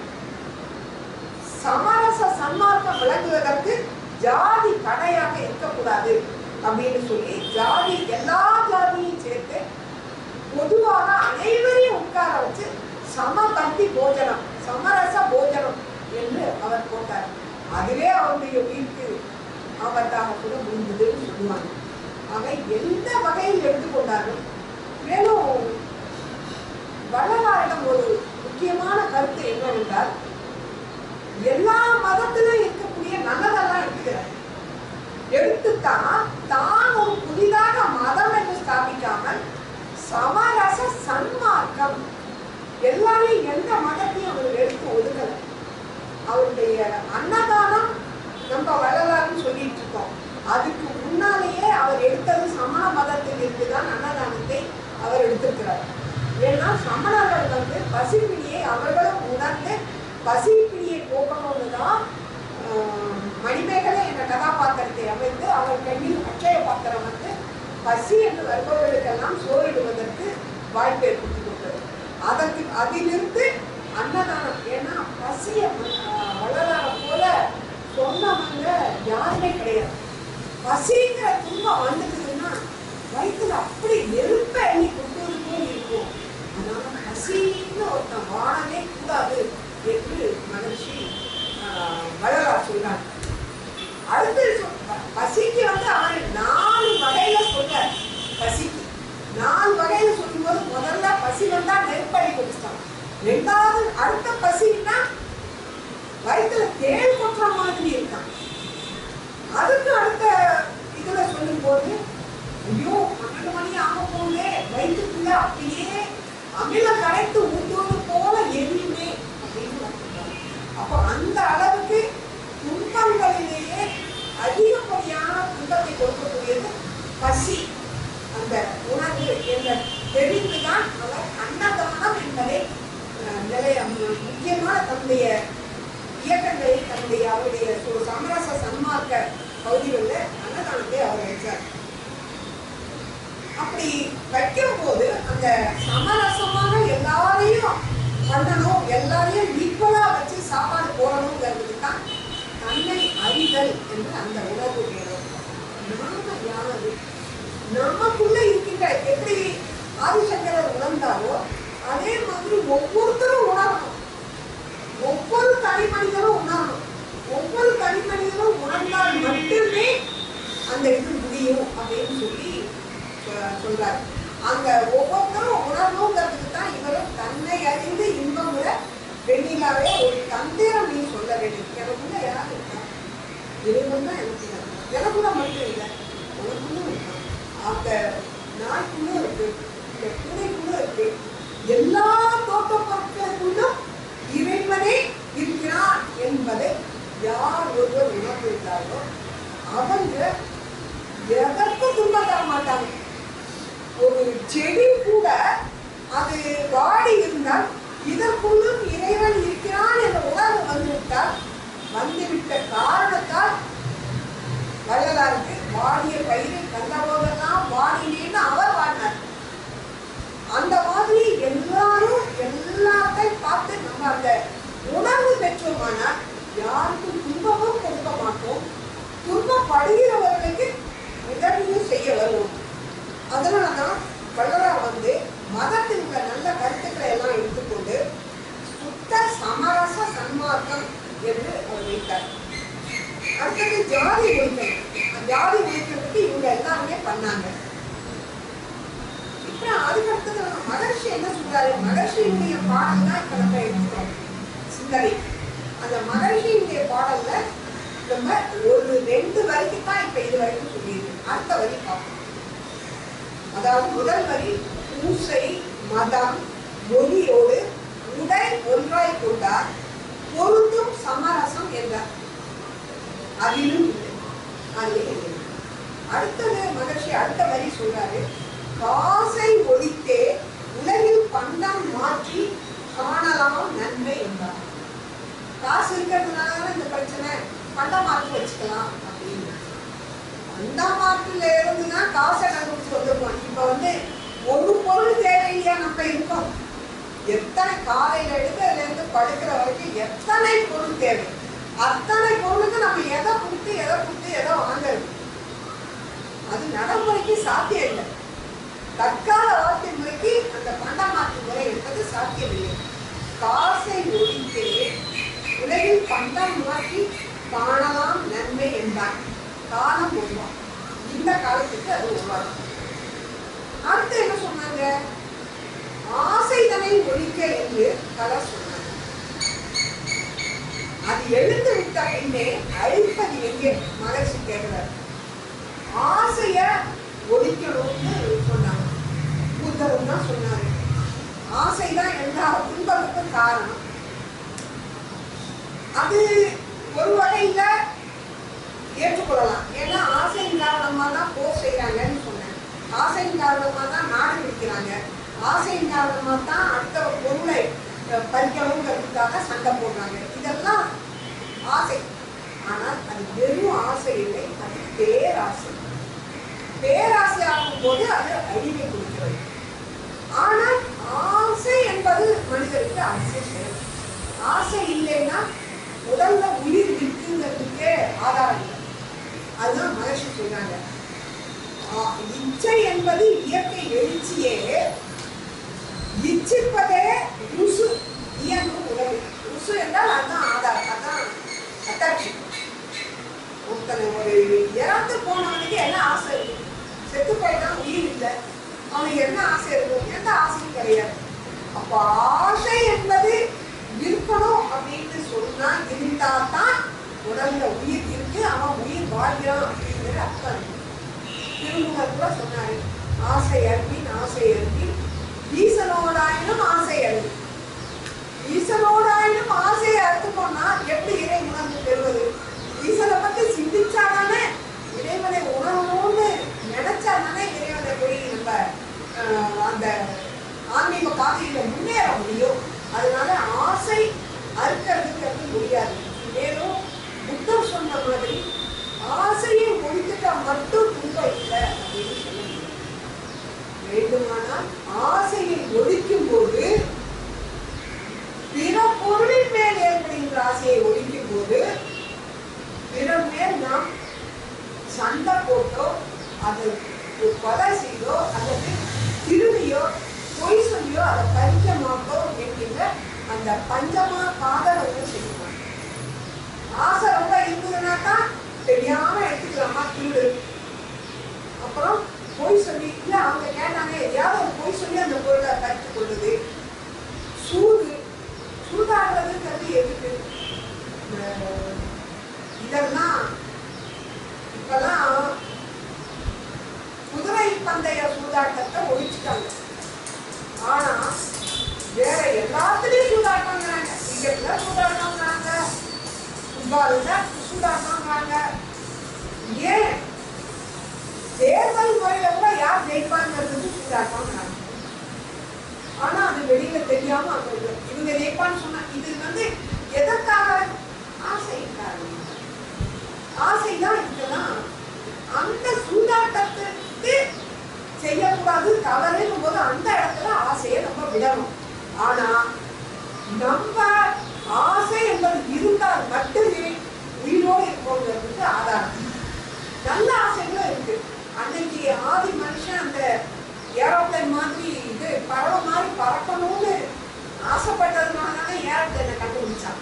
சமரச சன்மார்க்கம் விளங்குவதற்கு ஜாதி தடையாக இருக்கக்கூடாது அப்படின்னு சொல்லி ஜாதி எல்லா ஜாதியையும் சேர்த்து பொதுவாக அனைவரையும் உட்கார வச்சு சமபக்தி போஜனம் சமரச போஜனம் என்று அவர் போட்டார் அதுவே அவருடைய உயிர்க்கு ஆபத்தாக கூட முடிந்ததுன்னு சொல்லுவாங்க அவை எந்த வகையில் எடுத்துக்கொண்டார்கள் மேலும் வள்ளலாரிடம் ஒரு முக்கியமான கருத்து என்னவென்றால் எல்லா மதத்திலும் இருக்கக்கூடிய நல்லதெல்லாம் எடுத்துக்கிறார் எடுத்துத்தான் தான் ஒரு புதிதாக மதம் என்று ஸ்தாபிக்காமல் சமரச சன்மார்க்கம் எல்லாரையும் எந்த மதத்தையும் அவர் எடுத்து ஒதுக்கல அவருடைய அன்னதானம் நம்ம வள்ளலாருன்னு சொல்லிட்டு இருக்கோம் அதுக்கு முன்னாலேயே அவர் எடுத்தது சமண மதத்தில் இருந்துதான் அன்னதானத்தை அவர் எடுத்திருக்கிறார் ஏன்னா சமணர்கள் வந்து பசிப்பிணியை அவர்களும் உணர்ந்து பசிப்பிணியை போக்கணும்னு தான் ஆஹ், மணிமேகலை என்ற கதாபாத்திரத்தை அமைத்து அவர் கண்ணில் அட்சய பாத்திரம் வந்து பசி என்று வருபவர்களுக்கெல்லாம் சோறிடுவதற்கு வாய்ப்பு ஏற்படுத்தி கொடுத்தது அதற்கு அதிலிருந்து அன்னதானம் ஏன்னா பசிய வளராத போல சொன்னவங்க யாருமே கிடையாது பசிங்கிற துன்பம் வந்துடுதுன்னா வயிற்றுல அப்படி நெருப்ப எண்ணி கொண்டு போல் இருக்கும் அதனால பசின்னு ஒருத்தன் வாழவே கூடாது என்று மகிழ்ச்சி வளரா சொல்றாங்க அடுத்து சொ- ப- பசிக்கு வந்து அவன் நாலு வகையில சொல்ற பசிக்கு நாலு வகையில சொல்லும்போது முதல்ல பசி வந்தா நெருப்படி குடிச்சிட்டான் ரெண்டாவது அடுத்த பசின்னா வயிற்றுல தேள் கொட்டுற மாதிரி இருக்கான் அதுக்கு அடுத்த இதுல சொல்லும்போது ஐயோ பன்னெண்டு மணி ஆக போகுதே வயிற்றுக்குள்ள அப்படியே அமிலம் கரைத்து ஊற்றுவது போல எரியுமே அப்படின்னு சொல்றாங்க. அப்போ அந்த அளவுக்கு துன்பங்களிலேயே அதிகப்படியான துன்பத்தை கொடுக்கக்கூடியது பசி அந்த உணர்வு என்ற தெரிந்து தான் அவர் அன்னதானம் என்பதை அஹ், நிலைய முக்கியமான தன்னுடைய இயக்கங்களை தன்னுடைய அவருடைய ஒரு சமரச சன்மார்க்க பகுதிகளில் அன்னதானத்தை அவர் வச்சார் அப்படி வைக்கும் போது அந்த சமரசமாக எல்லாரையும் பண்ணணும் எல்லாரையும் ஈக்குவலா வச்சு சாப்பாடு போடணுங்கிறது தான் தன்னை அறிதல் என்று அந்த உணர்வு வேணும் நாம யாரு நமக்குள்ள இருக்கின்ற எப்படி ஆதிசங்கரர் உணர்ந்தாரோ அதே மாதிரி ஒவ்வொருத்தரும் உணரணும் ஒவ்வொரு தனி மனிதனும் உணரணும் ஒவ்வொரு தனி மனிதனும் உணர்ந்தால் மட்டுமே அந்த இது முடியும் அப்படின்னு சொல்லி சொ- சொல்றாரு அங்க ஒவ்வொருத்தரும் உணரணுங்கிறதுக்கு தான் இவரும் தன்னை அறிந்து இன்பமுற வெண்ணிலாவே ஒரு தந்திரம் நீ சொல்ல வேண்டும் எனக்குள்ள யார் இருக்கா இறைவன் தான் எனக்கு இருக்கான். எனக்குள்ள மட்டும் இல்லை உனக்குள்ள இருக்கான் அந்த நாய்க்குள்ள இருக்கு இந்த பூனைக்குள்ள இருக்கு எல்லா தோட்ட பொருட்களுக்குள்ளும் இறைவனே இருக்கிறான் என்பதை யார் ஒருவர் உணர்ந்திருந்தாரோ அவங்க எதற்கும் துன்பம் தர மாட்டாங்க ஒரு செடி கூட அது வாடி இருந்தால் இதற்குள்ளும் இறைவன் இருக்கிறான் என்ற உணர்வு வந்துவிட்டால் வந்துவிட்ட காரணத்தால் வள்ளலாருக்கு வாடிய பயிரை கண்டபோதெல்லாம் வாடினேன்னு அவர் வாடினார் அந்த மாதிரி எல்லாரும் எல்லாத்தையும் பார்த்து நம்ம அந்த உணர்வு பெற்றோமானால் யாருக்கும் துன்பமும் கொடுக்க மாட்டோம் துன்பப்படுகிறவர்களுக்கு உதவியும் செய்ய வருவோம் அதனாலதான் வள்ளலார் வந்து மதத்தில் உள்ள நல்ல கருத்துக்களை எல்லாம் எடுத்துக்கொண்டு சுத்த சமரச சன்மார்க்கம் என்று அவர் வைத்தார் அடுத்தது ஜாதி ஒழிக்கணும் ஜாதி ஒழிக்கிறதுக்கு இவங்க எல்லாருமே பண்ணாங்க இப்ப அதுக்கு அடுத்தது நம்ம மகர்ஷி என்ன சொல்றாரு மகர்ஷியினுடைய பாடல் தான் இப்ப நம்ம எடுத்துக்கிறோம் சிந்தனை அந்த மகர்ஷியினுடைய பாடல்ல நம்ம ஒரு ரெண்டு வரிக்கு தான் இப்ப இது வரைக்கும் சொல்லியிருக்கு அடுத்த வரி பார்ப்போம் அதாவது முதல் வரி பூசை மதம் மொழியோடு உடை ஒன்றாய் கொண்டார் பொருந்தும் சமரசம் என்றார் அதிலும் இல்லை அதிலே இல்லை அடுத்தது மகர்ஷி அடுத்த வரி சொல்றாரு காசை ஒழித்தே உலகில் பண்டம் மாற்றி காணலாம் நன்மை என்றார் காசு இருக்கிறதுனால தானே இந்த பிரச்சனை பண்டம் மாற்றி வச்சுக்கலாம் அப்படின்னு பண்டமாற்றுல இருந்துன்னா காசை கண்டுபிடிச்சு வந்துருவோம் இப்ப வந்து ஒரு பொருள் தேவையில்லையா நம்ம இருக்கோம் எத்தனை காலையில எடுக்கிறதுல இருந்து படுக்கிற வரைக்கும் எத்தனை பொருள் தேவை அத்தனை பொருளுக்கு நம்ம எதை கொடுத்து எதை கொடுத்து எதை வாங்குறது அது நடைமுறைக்கு சாத்தியம் இல்லை தற்கால வாழ்க்கை முறைக்கு அந்த பண்டமாற்று முறை என்பது சாத்தியமில்லை காசை ஒழித்தே உலகில் பண்டம் மாற்றி காணலாம் நன்மை என்பார் காலம் உருவாகும் இந்த காலத்துக்கு அது உருவாகும் அடுத்து என்ன சொன்னாங்க ஆசைதனை ஒழிக்க என்று கலை சொன்னாங்க அது எழுந்து விட்ட பின்னே அழிப்பது எங்கே மகர்ஷி கேட்கிறார் ஆசைய ஒழிக்கணும்னு சொன்னாங்க புத்தகம் தான் சொன்னாரு ஆசைதான் எல்லா துன்பத்துக்கும் காரணம் அது ஒரு வகையில ஏற்றுக்கொள்ளலாம் ஏன்னா ஆசையின் காரணமா தான் போர் செய்யறாங்கன்னு சொன்னேன் ஆசையின் காரணமா தான் நாடு பிடிக்கிறாங்க ஆசையின் காரணமா தான் அடுத்த பொருளை அஹ், பறிக்கணுங்கிறதுக்காக சண்டை போடுறாங்க இதெல்லாம் ஆசை ஆனால் அது வெறும் ஆசை இல்லை அது பேராசை பேராசை ஆகும் போது அது அழிவை கொடுக்கிறது ஆனால் ஆசை என்பது மனிதருக்கு ஆசை செயல் ஆசை இல்லைன்னா உடல்ல உயிர் இருக்குங்கிறதுக்கே ஆதாரம் இல்லை அதுதான் மகர்ஷி சொல்றாங்க ஆ, இச்சை என்பது இயற்கை எழுச்சியே இச்சிப்பதே ருசு இயங்கும் உடல் ருசு என்றால் அதுதான் ஆதாரம் அதான் அட்டாட்சி ஒருத்தனை ஒரு இறந்து போனவனுக்கு என்ன ஆசை இருக்கு செத்து போயிட்டான் உயிர் இல்லை அவனுக்கு என்ன ஆசை இருக்கும் எந்த ஆசையும் கிடையாது அப்ப ஆசை என்பது இருக்கணும் அப்படின்னு சொன்னா இருந்தா தான் உடல்ல உயிர் இருக்கு அவன் உயிர் வாழ்கிறான் அப்படிங்கிற அர்த்தம் இருக்கு. திருமூலர் கூட சொன்னாரு ஆசை அன்பின் ஆசை அன்பின் ஈசனோடாயினும் ஆசை அன்பு ஈசனோடாயினும் ஆசையை அறுத்துக்கோன்னா எப்படி இறை உணர்ந்து பெறுவது ஈசனை பத்தி சிந்திச்சாதானே இறைவனை உணரணும்னு நினைச்சாதானே இறைவனை போய் நம்ம ஆஹ், அந்த ஆன்மீக பாதையில முன்னேற முடியும் அதனால ஆசை அறுக்கிறதுக்கு அது முடியாது மேலும் புத்தர் சொன்ன மாதிரி ஆசையை ஒழித்துட்டா மட்டும் துன்பம் இல்லை அப்படின்னு சொல்ல முடியாது வேண்டுமானால் ஆசையை ஒழிக்கும் போது பிற பொருளின் மேல் ஏற்படுகின்ற ஆசையை ஒழிக்கும் போது பிறர் மேல் நாம் சண்டை போட்டோ அதை கொலை செய்தோ அல்லது திருடியோ பொய் சொல்லியோ அதை பறிக்க மாட்டோம் என்கின்ற அந்த பஞ்சமா காதலை செய்யணும் ஆசை ரொம்ப இருந்ததுன்னா தான் தெரியாம எடுத்துக்கலாமா திருடு அப்புறம் பொய் சொல்லி இல்ல அவங்க கேட்டாங்க எதையாவது ஒரு பொய் சொல்லி அந்த பொருளை பறித்து கொள்ளுது சூது சூதாடுறதுங்கிறது எதுக்கு அஹ் இதெல்லாம் இப்பெல்லாம் குதிரை பந்தய சூதாட்டத்தை ஒழிச்சுட்டாங்க ஆனா வேற எல்லாத்துலயும் சூதாட்டங்கிறாங்க கிரிக்கெட்ல சூதாட்டங்கிறாங்க ஃபுட்பால்ல சூதாட்டங்கிறாங்க ஏன் தேர்தல் முறையில கூட யார் ஜெயிப்பாங்கிறது சூதாட்டங்கிறாங்க ஆனா அது வெளியில தெரியாம அவங்க இது- இவங்க ஜெயிப்பான்னு சொன்னா இது வந்து எதற்காக ஆசைக்காக ஆசைதான் இதெல்லாம் அந்த சூதாட்டத்துக்கு செய்யக்கூடாது தவறுங்கும் போது அந்த இடத்துல ஆசையை நம்ம விடணும் ஆனா நம்ம ஆசை என்பது இருந்தால் மட்டுமே உயிரோடு இருப்போங்கிறதுக்கு ஆதாரம் நல்ல ஆசைகளும் இருக்கு அன்னைக்கு ஆதி மனுஷன் அந்த ஏரோப்ளைன் மாதிரி இது பறவை மாதிரி பறக்கணும்னு ஆசைப்பட்டதுனால தானே ஏரோப்ளைனை கண்டுபிடிச்சான்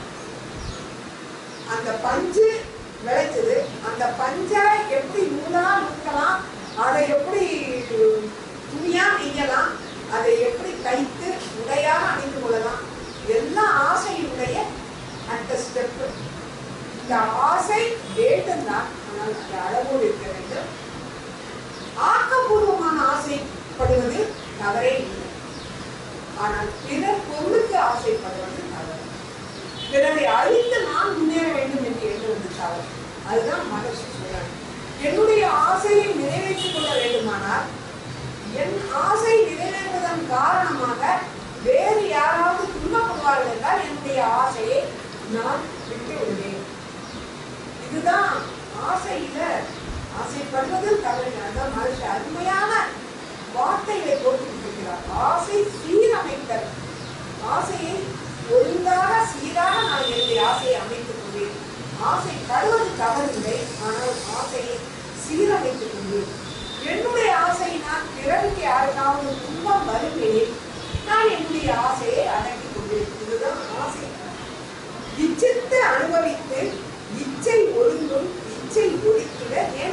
அந்த பஞ்சு விளைச்சது அந்த பஞ்சை எப்படி நூலா நுக்கலாம் அதை எப்படி துணியா நெய்யலாம் அதை எப்படி தைத்து உடையாக அணிந்து கொள்ளலாம் எல்லாம் ஆசையினுடைய அடுத்த ஸ்டெப் இந்த ஆசை வேண்டும் தான் ஆனால் அது அளவோடு இருக்க வேண்டும் ஆக்கப்பூர்வமான ஆசைப்படுவது தவறே இல்லை ஆனால் பிறர் பொருளுக்கு ஆசைப்படுவது தவறு பிறரை அழித்து நான் முன்னேற வேண்டும் என்று எண்ணுவது தவறு அதுதான் மகர்ஷி சொல்றாங்க என்னுடைய ஆசையை நிறைவேற்றிக் கொள்ள வேண்டுமானால் என் ஆசை நிறைவேறுவதன் காரணமாக வேறு யாராவது துன்பப்படுவார்கள் என்றால் என்னுடைய ஆசையை நான் விட்டு விடுவேன் இதுதான் ஆசையில ஆசைப்படுவது தவறு அதான் மனுஷ அருமையான வார்த்தைகளை போட்டு இருக்கிறார் ஆசை சீரமைத்தல் ஆசையை ஒழுங்காக சீராக நான் என்னுடைய ஆசையை அமைத்துக் கொண்டேன் ஆசைப்படுவது தவறில்லை ஆனால் ஆசையை சீரமைத்துக் கொண்டேன் என்னுடைய ஆசையினால் பிறருக்கு யாருக்காவது துன்பம் வருகிறேன் நான் என்னுடைய ஆசையை அடக்கிக் கொண்டேன் இதுதான் ஆசை இச்சித்து அனுபவித்து இச்சை ஒழுங்கும் இச்சை ஒழிக்கிற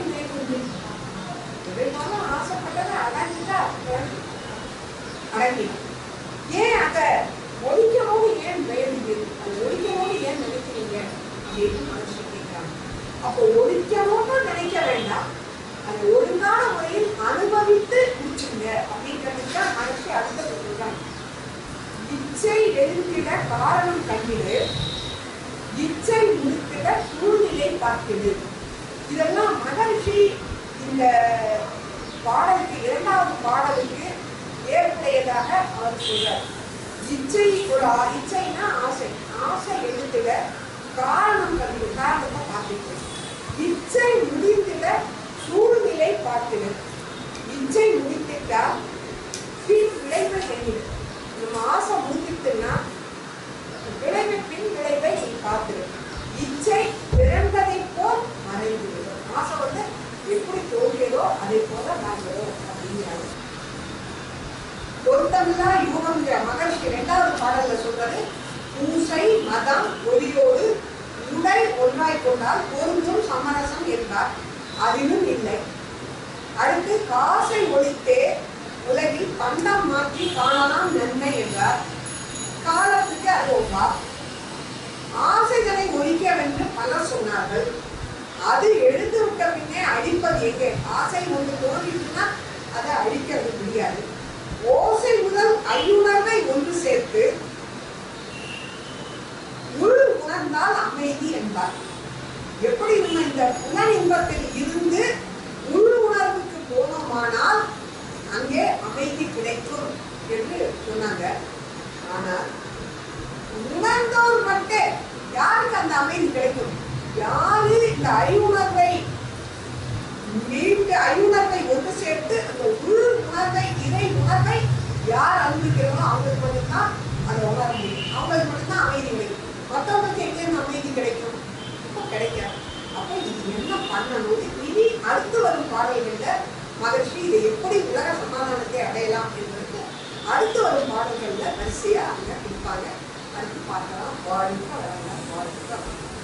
பெரும்பாலும் ஆசைப்பட்டதை அடங்கிட்டா அடங்கிடும் ஏன் அதை ஒழிக்கணும்னு ஏன் வேண்டுது அதை ஒழிக்கணும்னு ஏன் நினைக்கிறீங்க அப்படின்னு மனசு கேட்கிறாங்க அப்போ ஒழிக்கணும்னு நினைக்க வேண்டாம் அதை ஒழுங்கான முறையில் அனுபவித்து முடிச்சுங்க அப்படிங்கிறதுக்கு தான் மனசு அடுத்த சொல்றாங்க இச்சை எழுந்திட காரணம் கண்டிடு இச்சை முடித்திட சூழ்நிலை பார்க்குது இதெல்லாம் மகர்ஷி இந்த பாடலுக்கு இரண்டாவது பாடலுக்கு ஏற்புடையதாக அவர் சொல்றார் இச்சை ஒரு ஆ- இச்சைனா ஆசை ஆசை எழுந்திட காரணம் கண்டு காரணத்தை பார்த்துட்டு இச்சை முடிந்திட சூழ்நிலை பார்த்துடு இச்சை முடித்துட்டா பின் விளைவை எண்ணிடு நம்ம ஆசை முடிஞ்சிட்டுன்னா விளைவை பின் விளைவை நீ பார்த்துடு இச்சை பிறந்ததை போல் மறைந்து விடும் ஆசை வந்து எப்படி தோன்றியதோ அதை போல மறைஞ்சிடும் அப்படிங்கிறாங்க பொருத்தமில்லா யூகம்ங்கிற மகர்ஷி இரண்டாவது பாடல்ல சொல்றது பூசை மதம் ஒளியோடு உடல் ஒன்றாய் கொண்டால் பொருந்தும் சமரசம் என்றார் அதிலும் இல்லை அடுத்து காசை ஒழித்தே உலகில் பண்டம் மாற்றி காணலாம் நன்மை என்றார் காலத்துக்கு அது ஒவ்வா ஆசைகளை ஒழிக்கவென்று பலர் சொன்னார்கள் அது எழுந்து விட்ட பின்னே அழிப்பது எங்கே ஆசை ஒன்று தோன்றிட்டுனா அதை அழிக்கிறது முடியாது ஓசை முதல் ஐயுணர்வை ஒன்று சேர்த்து உள் உணர்ந்தால் அமைதி என்பார் எப்படி நம்ம இந்த புலன் இன்பத்தில் இருந்து உள் உணர்வுக்கு போனோமானால் அங்கே அமைதி கிடைக்கும் என்று சொன்னாங்க ஆனால் உணர்ந்தோர் மட்டும் யாருக்கு அந்த அமைதி கிடைக்கும் யாரு இந்த அறிவுணர்வை மீண்டு அறிவுணர்வை ஒன்று சேர்த்து அந்த உள் உணர்வை இறை உணர்வை யார் அனுபவிக்கிறோமோ அவங்களுக்கு மட்டும்தான் அதை உணர முடியும் அவங்களுக்கு மட்டும்தான் அமைதி கிடைக்கும் மற்றவங்களுக்கு எங்கேருந்து அமைதி கிடைக்கும் இப்போ கிடைக்காது அப்போ இது என்ன பண்ணணும் இனி அடுத்து வரும் பாடல்கள்ல மகிழ்ச்சி இதை எப்படி உலக சமாதானத்தை அடையலாம் என்பதற்கு அடுத்து வரும் பாடல்கள்ல வரிசையா அங்க இருப்பாங்க அடுத்து பார்க்கலாம் வாழ்க்கை வளரலாம் வாழ்க்கை வளரலாம்